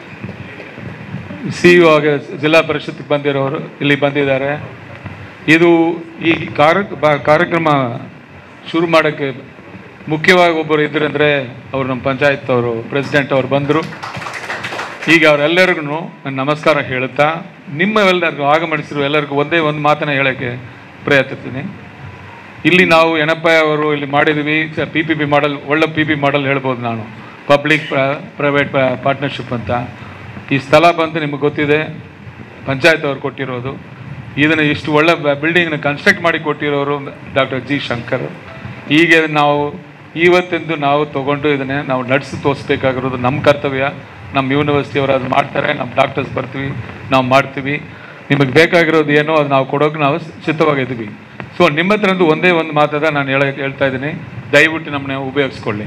ಸಿ ಇ ಆಗಿ ಜಿಲ್ಲಾ ಪರಿಷತ್ಗೆ ಬಂದಿರೋರು ಇಲ್ಲಿ ಬಂದಿದ್ದಾರೆ ಇದು ಈ ಕಾರ್ಯ ಬ- ಕಾರ್ಯಕ್ರಮ ಶುರು ಮಾಡೋಕ್ಕೆ ಮುಖ್ಯವಾಗಿ ಒಬ್ಬರು ಇದ್ರು ಅಂದರೆ ಅವರು ನಮ್ಮ ಪಂಚಾಯತ್ ಅವರು ಪ್ರೆಸಿಡೆಂಟ್ ಅವರು ಬಂದರು ಈಗ ಅವರೆಲ್ಲರಿಗೂ ನಾನು ನಮಸ್ಕಾರ ಹೇಳುತ್ತಾ ನಿಮ್ಮೆಲ್ಲರಿಗೂ ಆಗಮನಿಸಿರುವ ಎಲ್ಲರಿಗೂ ಒಂದೇ ಒಂದು ಮಾತನ್ನ ಹೇಳೋಕ್ಕೆ ಪ್ರಯತ್ನಿಸ್ತೀನಿ ಇಲ್ಲಿ ನಾವು ಎನಪ್ಪಯ್ಯ ಅವರು ಇಲ್ಲಿ ಮಾಡಿದ್ವಿ ಪಿ ಪಿ ಪಿ ಮಾಡಲ್ ಒಳ್ಳೆ ಪಿ ಪಿ ಮಾಡಲ್ ಹೇಳ್ಬೋದು ನಾನು ಪಬ್ಲಿಕ್ ಪ್ರೈವೇಟ್ ಪಾರ್ಟ್ನರ್ಶಿಪ್ ಅಂತ ಈ ಸ್ಥಳ ಬಂದು ನಿಮಗೆ ಗೊತ್ತಿದೆ ಪಂಚಾಯತ್ ಅವ್ರು ಕೊಟ್ಟಿರೋದು ಇದನ್ನು ಇಷ್ಟು ಒಳ್ಳೆ ಬಿಲ್ಡಿಂಗ್ನ ಕನ್ಸ್ಟ್ರಕ್ಟ್ ಮಾಡಿ ಕೊಟ್ಟಿರೋರು ಡಾಕ್ಟರ್ ಜಿ ಶಂಕರ್ ಹೀಗೆ ನಾವು ಇವತ್ತೆಂದು ನಾವು ತಗೊಂಡು ಇದನ್ನೇ ನಾವು ನಡೆಸಿ ತೋರಿಸ್ಬೇಕಾಗಿರೋದು ನಮ್ಮ ಕರ್ತವ್ಯ ನಮ್ಮ ಯೂನಿವರ್ಸಿಟಿ ಅವರು ಅದು ಮಾಡ್ತಾರೆ ನಮ್ಮ ಡಾಕ್ಟರ್ಸ್ ಬರ್ತೀವಿ ನಾವು ಮಾಡ್ತೀವಿ ನಿಮಗೆ ಬೇಕಾಗಿರೋದು ಏನೋ ಅದು ನಾವು ಕೊಡೋಕೆ ನಾವು ಸಿದ್ಧವಾಗಿದ್ದೀವಿ ಸೊ ನಿಮ್ಮ ಹತ್ರಂದು ಒಂದೇ ಒಂದು ಮಾತದ ನಾನು ಹೇಳ ಹೇಳ್ತಾ ಇದ್ದೀನಿ ದಯವಿಟ್ಟು ನಮ್ಮನ್ನ ಉಪಯೋಗಿಸ್ಕೊಳ್ಳಿ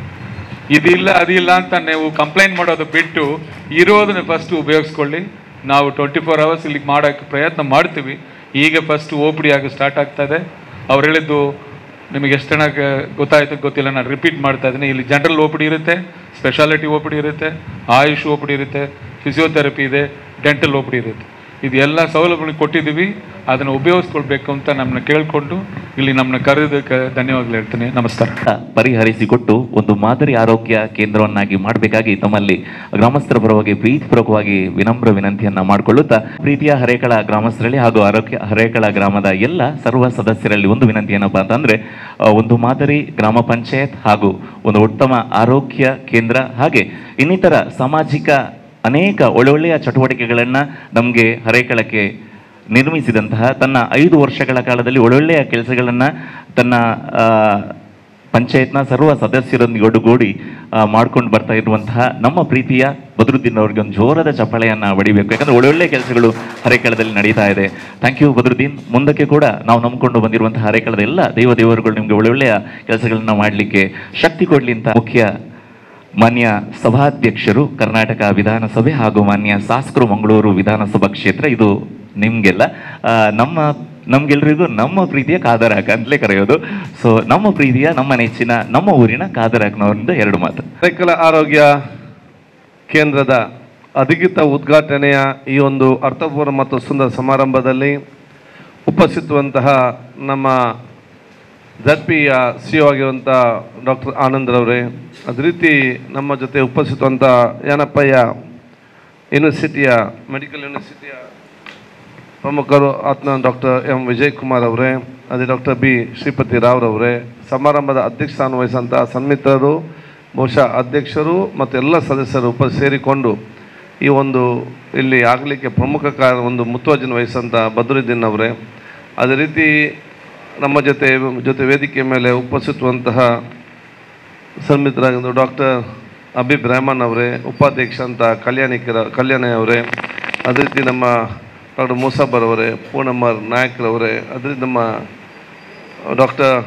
ಇದಿಲ್ಲ ಅದಿಲ್ಲ ಅಂತ ನೀವು ಕಂಪ್ಲೇಂಟ್ ಮಾಡೋದು ಬಿಟ್ಟು ಇರೋದನ್ನ ಫಸ್ಟ್ ಉಪಯೋಗಿಸ್ಕೊಳ್ಳಿ ನಾವು ಟ್ವೆಂಟಿ ಫೋರ್ ಅವರ್ಸ್ ಇಲ್ಲಿ ಮಾಡೋಕ್ಕೆ ಪ್ರಯತ್ನ ಮಾಡ್ತೀವಿ ಈಗ ಫಸ್ಟ್ ಓ ಪಿ ಡಿ ಆಗಿ ಸ್ಟಾರ್ಟ್ ಆಗ್ತಾ ಇದೆ ಅವ್ರು ಹೇಳಿದ್ದು ನಿಮಗೆ ಎಷ್ಟು ಚೆನ್ನಾಗಿ ಗೊತ್ತಾಯ್ತು ಗೊತ್ತಿಲ್ಲ ನಾನು ರಿಪೀಟ್ ಮಾಡ್ತಾ ಇದ್ದೀನಿ ಇಲ್ಲಿ ಜನರಲ್ ಓ ಪಿ ಡಿ ಇರುತ್ತೆ ಸ್ಪೆಷಾಲಿಟಿ ಓ ಪಿ ಡಿ ಇರುತ್ತೆ ಆಯುಷ್ ಓ ಪಿ ಡಿ ಇರುತ್ತೆ ಫಿಸಿಯೋಥೆರಪಿ ಇದೆ ಡೆಂಟಲ್ ಓ ಪಿ ಡಿ ಇರುತ್ತೆ ಇದೆಲ್ಲ ಸೌಲಭ್ಯಗಳು ಕೊಟ್ಟಿದ್ದೀವಿ ಅದನ್ನು ಉಪಯೋಗಿಸ್ಕೊಳ್ಬೇಕು ಅಂತ ನಮ್ಮನ್ನ ಕೇಳಿಕೊಂಡು ಇಲ್ಲಿ ನಮ್ಮನ್ನ ಕರೆಯೋದಕ್ಕೆ ಧನ್ಯವಾಗಲು ಹೇಳ್ತೀನಿ ನಮಸ್ಕಾರ ಪರಿಹರಿಸಿಕೊಟ್ಟು ಒಂದು ಮಾದರಿ ಆರೋಗ್ಯ ಕೇಂದ್ರವನ್ನಾಗಿ ಮಾಡಬೇಕಾಗಿ ತಮ್ಮಲ್ಲಿ ಗ್ರಾಮಸ್ಥರ ಪರವಾಗಿ ಪ್ರೀತಿಪೂರ್ವಕವಾಗಿ ವಿನಮ್ರ ವಿನಂತಿಯನ್ನ ಮಾಡಿಕೊಳ್ಳುತ್ತಾ ಪ್ರೀತಿಯ ಹರೇಕಳ ಗ್ರಾಮಸ್ಥರಲ್ಲಿ ಹಾಗೂ ಆರೋಗ್ಯ ಹರೇಕಳ ಗ್ರಾಮದ ಎಲ್ಲ ಸರ್ವ ಸದಸ್ಯರಲ್ಲಿ ಒಂದು ವಿನಂತಿ ಏನಪ್ಪಾ ಅಂತಂದ್ರೆ ಆ, ಒಂದು ಮಾದರಿ ಗ್ರಾಮ ಪಂಚಾಯತ್ ಹಾಗೂ ಒಂದು ಉತ್ತಮ ಆರೋಗ್ಯ ಕೇಂದ್ರ ಹಾಗೆ ಇನ್ನಿತರ ಸಾಮಾಜಿಕ ಅನೇಕ ಒಳ್ಳೊಳ್ಳೆಯ ಚಟುವಟಿಕೆಗಳನ್ನು ನಮಗೆ ಹರೇಕಳಕ್ಕೆ ನಿರ್ಮಿಸಿದಂತಹ ತನ್ನ ಐದು ವರ್ಷಗಳ ಕಾಲದಲ್ಲಿ ಒಳ್ಳೊಳ್ಳೆಯ ಕೆಲಸಗಳನ್ನು ತನ್ನ ಆ, ಪಂಚಾಯತ್ನ ಸರ್ವ ಸದಸ್ಯರೊಂದಿಗೆ ಒಡುಗೂಡಿ ಮಾಡ್ಕೊಂಡು ಬರ್ತಾ ಇರುವಂತಹ ನಮ್ಮ ಪ್ರೀತಿಯ ಬದ್ರುದ್ದೀನ್ ಅವರಿಗೆ ಒಂದು ಜೋರದ ಚಪ್ಪಾಳೆಯನ್ನು ಹೊಡಿಬೇಕು ಯಾಕಂದ್ರೆ ಒಳ್ಳೊಳ್ಳೆ ಕೆಲಸಗಳು ಹರೇಕಳದಲ್ಲಿ ನಡೀತಾ ಇದೆ ಥ್ಯಾಂಕ್ ಯು ಬದ್ರುದ್ದೀನ್ ಮುಂದಕ್ಕೆ ಕೂಡ ನಾವು ನಂಬಿಕೊಂಡು ಬಂದಿರುವಂತಹ ಹರೇಕಳದ ಎಲ್ಲ ದೇವ ದೇವರುಗಳು ನಿಮಗೆ ಒಳ್ಳೊಳ್ಳೆಯ ಕೆಲಸಗಳನ್ನ ಮಾಡಲಿಕ್ಕೆ ಶಕ್ತಿ ಕೊಡಲಿ ಅಂತ ಮುಖ್ಯ ಮಾನ್ಯ ಸಭಾಧ್ಯಕ್ಷರು ಕರ್ನಾಟಕ ವಿಧಾನಸಭೆ ಹಾಗೂ ಮಾನ್ಯ ಶಾಸಕರು ಮಂಗಳೂರು ವಿಧಾನಸಭಾ ಕ್ಷೇತ್ರ ಇದು ನಿಮಗೆಲ್ಲ ಆ, ನಮ್ಮ ನಮ್ಗೆಲ್ರಿಗೂ ನಮ್ಮ ಪ್ರೀತಿಯ ಕಾದರಾಕ ಅಂತಲೇ ಕರೆಯೋದು ಸೊ ನಮ್ಮ ಪ್ರೀತಿಯ ನಮ್ಮ ನೆಚ್ಚಿನ ನಮ್ಮ ಊರಿನ ಕಾದರಾಕ್ನವರಿಂದ ಎರಡು ಮಾತು ಸೈಕಲ್ ಆರೋಗ್ಯ ಕೇಂದ್ರದ ಅಧಿಕೃತ ಉದ್ಘಾಟನೆಯ ಈ ಒಂದು ಅರ್ಥಪೂರ್ಣ ಮತ್ತು ಸುಂದರ ಸಮಾರಂಭದಲ್ಲಿ ಉಪಸ್ಥಿತವಂತಹ ನಮ್ಮ ಜಡ್ ಪಿಯ ಸಿ ಆಗಿರುವಂಥ ಡಾಕ್ಟರ್ ಆನಂದ್ರವರೇ ಅದೇ ರೀತಿ ನಮ್ಮ ಜೊತೆ ಉಪಸ್ಥಿತವಂಥ ಏನಪ್ಪಯ್ಯ ಯೂನಿವರ್ಸಿಟಿಯ ಮೆಡಿಕಲ್ ಯೂನಿವರ್ಸಿಟಿಯ ಪ್ರಮುಖರು ಆತ್ಮ ಡಾಕ್ಟರ್ ಎಂ ವಿಜಯ್ ಕುಮಾರ್ ಅವರೇ ಅದೇ ಡಾಕ್ಟರ್ ಬಿ ಶ್ರೀಪತಿ ರಾವ್ರವರೇ ಸಮಾರಂಭದ ಅಧ್ಯಕ್ಷ ಸ್ಥಾನ ವಹಿಸಂಥ ಸನ್ಮಿತ್ರರು ಬಹುಶಃ ಅಧ್ಯಕ್ಷರು ಮತ್ತು ಎಲ್ಲ ಸದಸ್ಯರು ಉಪ ಸೇರಿಕೊಂಡು ಈ ಒಂದು ಇಲ್ಲಿ ಆಗಲಿಕ್ಕೆ ಪ್ರಮುಖ ಕಾರಣ ಒಂದು ಮುತುವರ್ಜಿನ ವಹಿಸಂಥ ಬದ್ರುದ್ದೀನ್ ಅವರೇ ಅದೇ ರೀತಿ ನಮ್ಮ ಜೊತೆ ಜೊತೆ ವೇದಿಕೆ ಮೇಲೆ ಉಪಸ್ಥಿತವಂತಹ ಸನ್ಮಿತರಾಗಿದ್ದು ಡಾಕ್ಟರ್ ಅಬಿಬ್ ರೆಹಮಾನ್ ಅವರೇ ಉಪಾಧ್ಯಕ್ಷ ಅಂತ ಕಲ್ಯಾಣಿಕರ ಕಲ್ಯಾಣಿ ಅವರೇ ಅದೇ ರೀತಿ ನಮ್ಮ ಡಾಕ್ಟರ್ ಮೂಸಾಬರ್ ಅವರೇ ಪೂರ್ಣಮ್ಮರ್ ನಾಯಕರವರೇ ಅದೇ ರೀತಿ ನಮ್ಮ ಡಾಕ್ಟರ್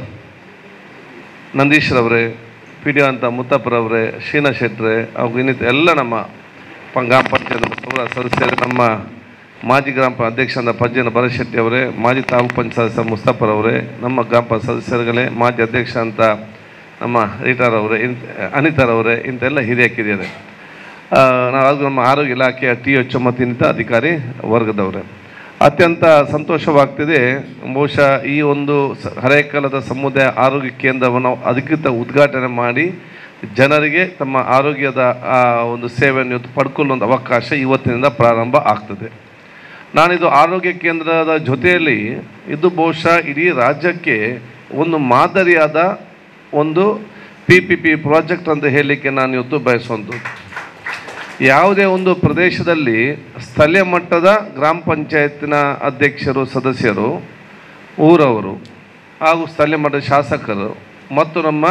ನಂದೀಶ್ರವರೇ ಪಿ ಡಿ ಅಂತ ಮುತ್ತಪ್ಪರವರೇ ಶೀನಾ ಶೆಟ್ರೆ ಹಾಗೂ ಇನ್ನಿತ ಎಲ್ಲ ನಮ್ಮ ಪ- ಗ್ರಾಮ ಪಂಚಾಯತ್ ಸೌರ ಸದಸ್ಯರು ನಮ್ಮ ಮಾಜಿ ಗ್ರಾಮ ಪಂಚಾಯತ್ ಅಧ್ಯಕ್ಷರಾದ ಪಜ್ಜನ ಭರಶೆಟ್ಟಿ ಅವರೇ ಮಾಜಿ ತಾಲೂಕು ಪಂಚಾಯತ್ ಸದಸ್ಯ ಮುಸ್ತಫರ್ ಅವರೇ ನಮ್ಮ ಗ್ರಾಮ ಪಂಚಾಯತ್ ಸದಸ್ಯರುಗಳೇ ಮಾಜಿ ಅಧ್ಯಕ್ಷ ಅಂತ ನಮ್ಮ ರೀಟಾರವರೇ ಇಂತ ಅನಿತಾರವರೇ ಇಂತೆಲ್ಲ ಹಿರಿಯ ಕಿರಿಯರೇ ಆ, ನಾವು ಅದು ನಮ್ಮ ಆರೋಗ್ಯ ಇಲಾಖೆಯ ಟಿ ಎಚ್ ಮತ್ತು ಇನ್ನಿತ ಅಧಿಕಾರಿ ವರ್ಗದವರೇ ಅತ್ಯಂತ ಸಂತೋಷವಾಗ್ತಿದೆ ಬಹುಶಃ ಈ ಒಂದು ಸ- ಹರೇಕಲದ ಸಮುದಾಯ ಆರೋಗ್ಯ ಕೇಂದ್ರವನ್ನು ಅಧಿಕೃತ ಉದ್ಘಾಟನೆ ಮಾಡಿ ಜನರಿಗೆ ತಮ್ಮ ಆರೋಗ್ಯದ ಆ, ಒಂದು ಸೇವೆಯನ್ನು ಇವತ್ತು ಪಡ್ಕೊಳ್ಳುವಂಥ ಅವಕಾಶ ಇವತ್ತಿನಿಂದ ಪ್ರಾರಂಭ ಆಗ್ತದೆ ನಾನಿದು ಆರೋಗ್ಯ ಕೇಂದ್ರದ ಜೊತೆಯಲ್ಲಿ ಇದು ಬಹುಶಃ ಇಡೀ ರಾಜ್ಯಕ್ಕೆ ಒಂದು ಮಾದರಿಯಾದ ಒಂದು ಪಿ ಪಿ ಪಿ ಪ್ರಾಜೆಕ್ಟ್ ಅಂತ ಹೇಳಲಿಕ್ಕೆ ನಾನು ಇವತ್ತು ಬಯಸುವಂಥದ್ದು ಯಾವುದೇ ಒಂದು ಪ್ರದೇಶದಲ್ಲಿ ಸ್ಥಳೀಯ ಮಟ್ಟದ ಗ್ರಾಮ ಪಂಚಾಯತಿನ ಅಧ್ಯಕ್ಷರು ಸದಸ್ಯರು ಊರವರು ಹಾಗೂ ಸ್ಥಳೀಯ ಮಟ್ಟದ ಶಾಸಕರು ಮತ್ತು ನಮ್ಮ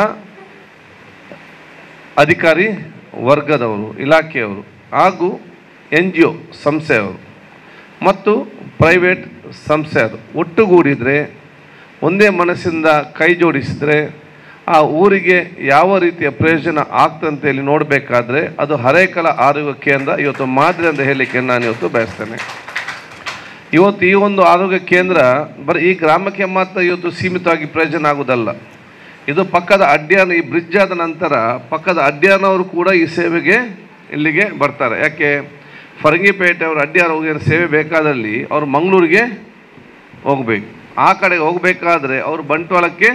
ಅಧಿಕಾರಿ ವರ್ಗದವರು ಇಲಾಖೆಯವರು ಹಾಗೂ ಎನ್ ಜಿ ಒ ಸಂಸ್ಥೆಯವರು ಮತ್ತು ಪ್ರೈವೇಟ್ ಸಂಸ್ಥೆಯವರು ಒಟ್ಟುಗೂಡಿದರೆ ಒಂದೇ ಮನಸ್ಸಿಂದ ಕೈ ಜೋಡಿಸಿದರೆ ಆ ಊರಿಗೆ ಯಾವ ರೀತಿಯ ಪ್ರಯೋಜನ ಆಗ್ತಂತೇಳಿ ನೋಡಬೇಕಾದ್ರೆ ಅದು ಹರೇಕಲ ಆರೋಗ್ಯ ಕೇಂದ್ರ ಇವತ್ತು ಮಾದರಿ ಅಂತ ಹೇಳಲಿಕ್ಕೆ ನಾನು ಇವತ್ತು ಬಯಸ್ತೇನೆ ಇವತ್ತು ಈ ಒಂದು ಆರೋಗ್ಯ ಕೇಂದ್ರ ಬರೀ ಈ ಗ್ರಾಮಕ್ಕೆ ಮಾತ್ರ ಇವತ್ತು ಸೀಮಿತವಾಗಿ ಪ್ರಯೋಜನ ಆಗುವುದಲ್ಲ ಇದು ಪಕ್ಕದ ಅಡ್ಯಾನ ಈ ಬ್ರಿಡ್ಜ್ ಆದ ನಂತರ ಪಕ್ಕದ ಅಡ್ಯಾನವರು ಕೂಡ ಈ ಸೇವೆಗೆ ಇಲ್ಲಿಗೆ ಬರ್ತಾರೆ ಯಾಕೆ ಫರಂಗಿಪೇಟೆ ಅವರು ಅಡ್ಯಾರ ಹೋಗಿ ಸೇವೆ ಬೇಕಾದಲ್ಲಿ ಅವರು ಮಂಗಳೂರಿಗೆ ಹೋಗ್ಬೇಕು ಆ ಕಡೆಗೆ ಹೋಗಬೇಕಾದ್ರೆ ಅವರು ಬಂಟ್ವಾಳಕ್ಕೆ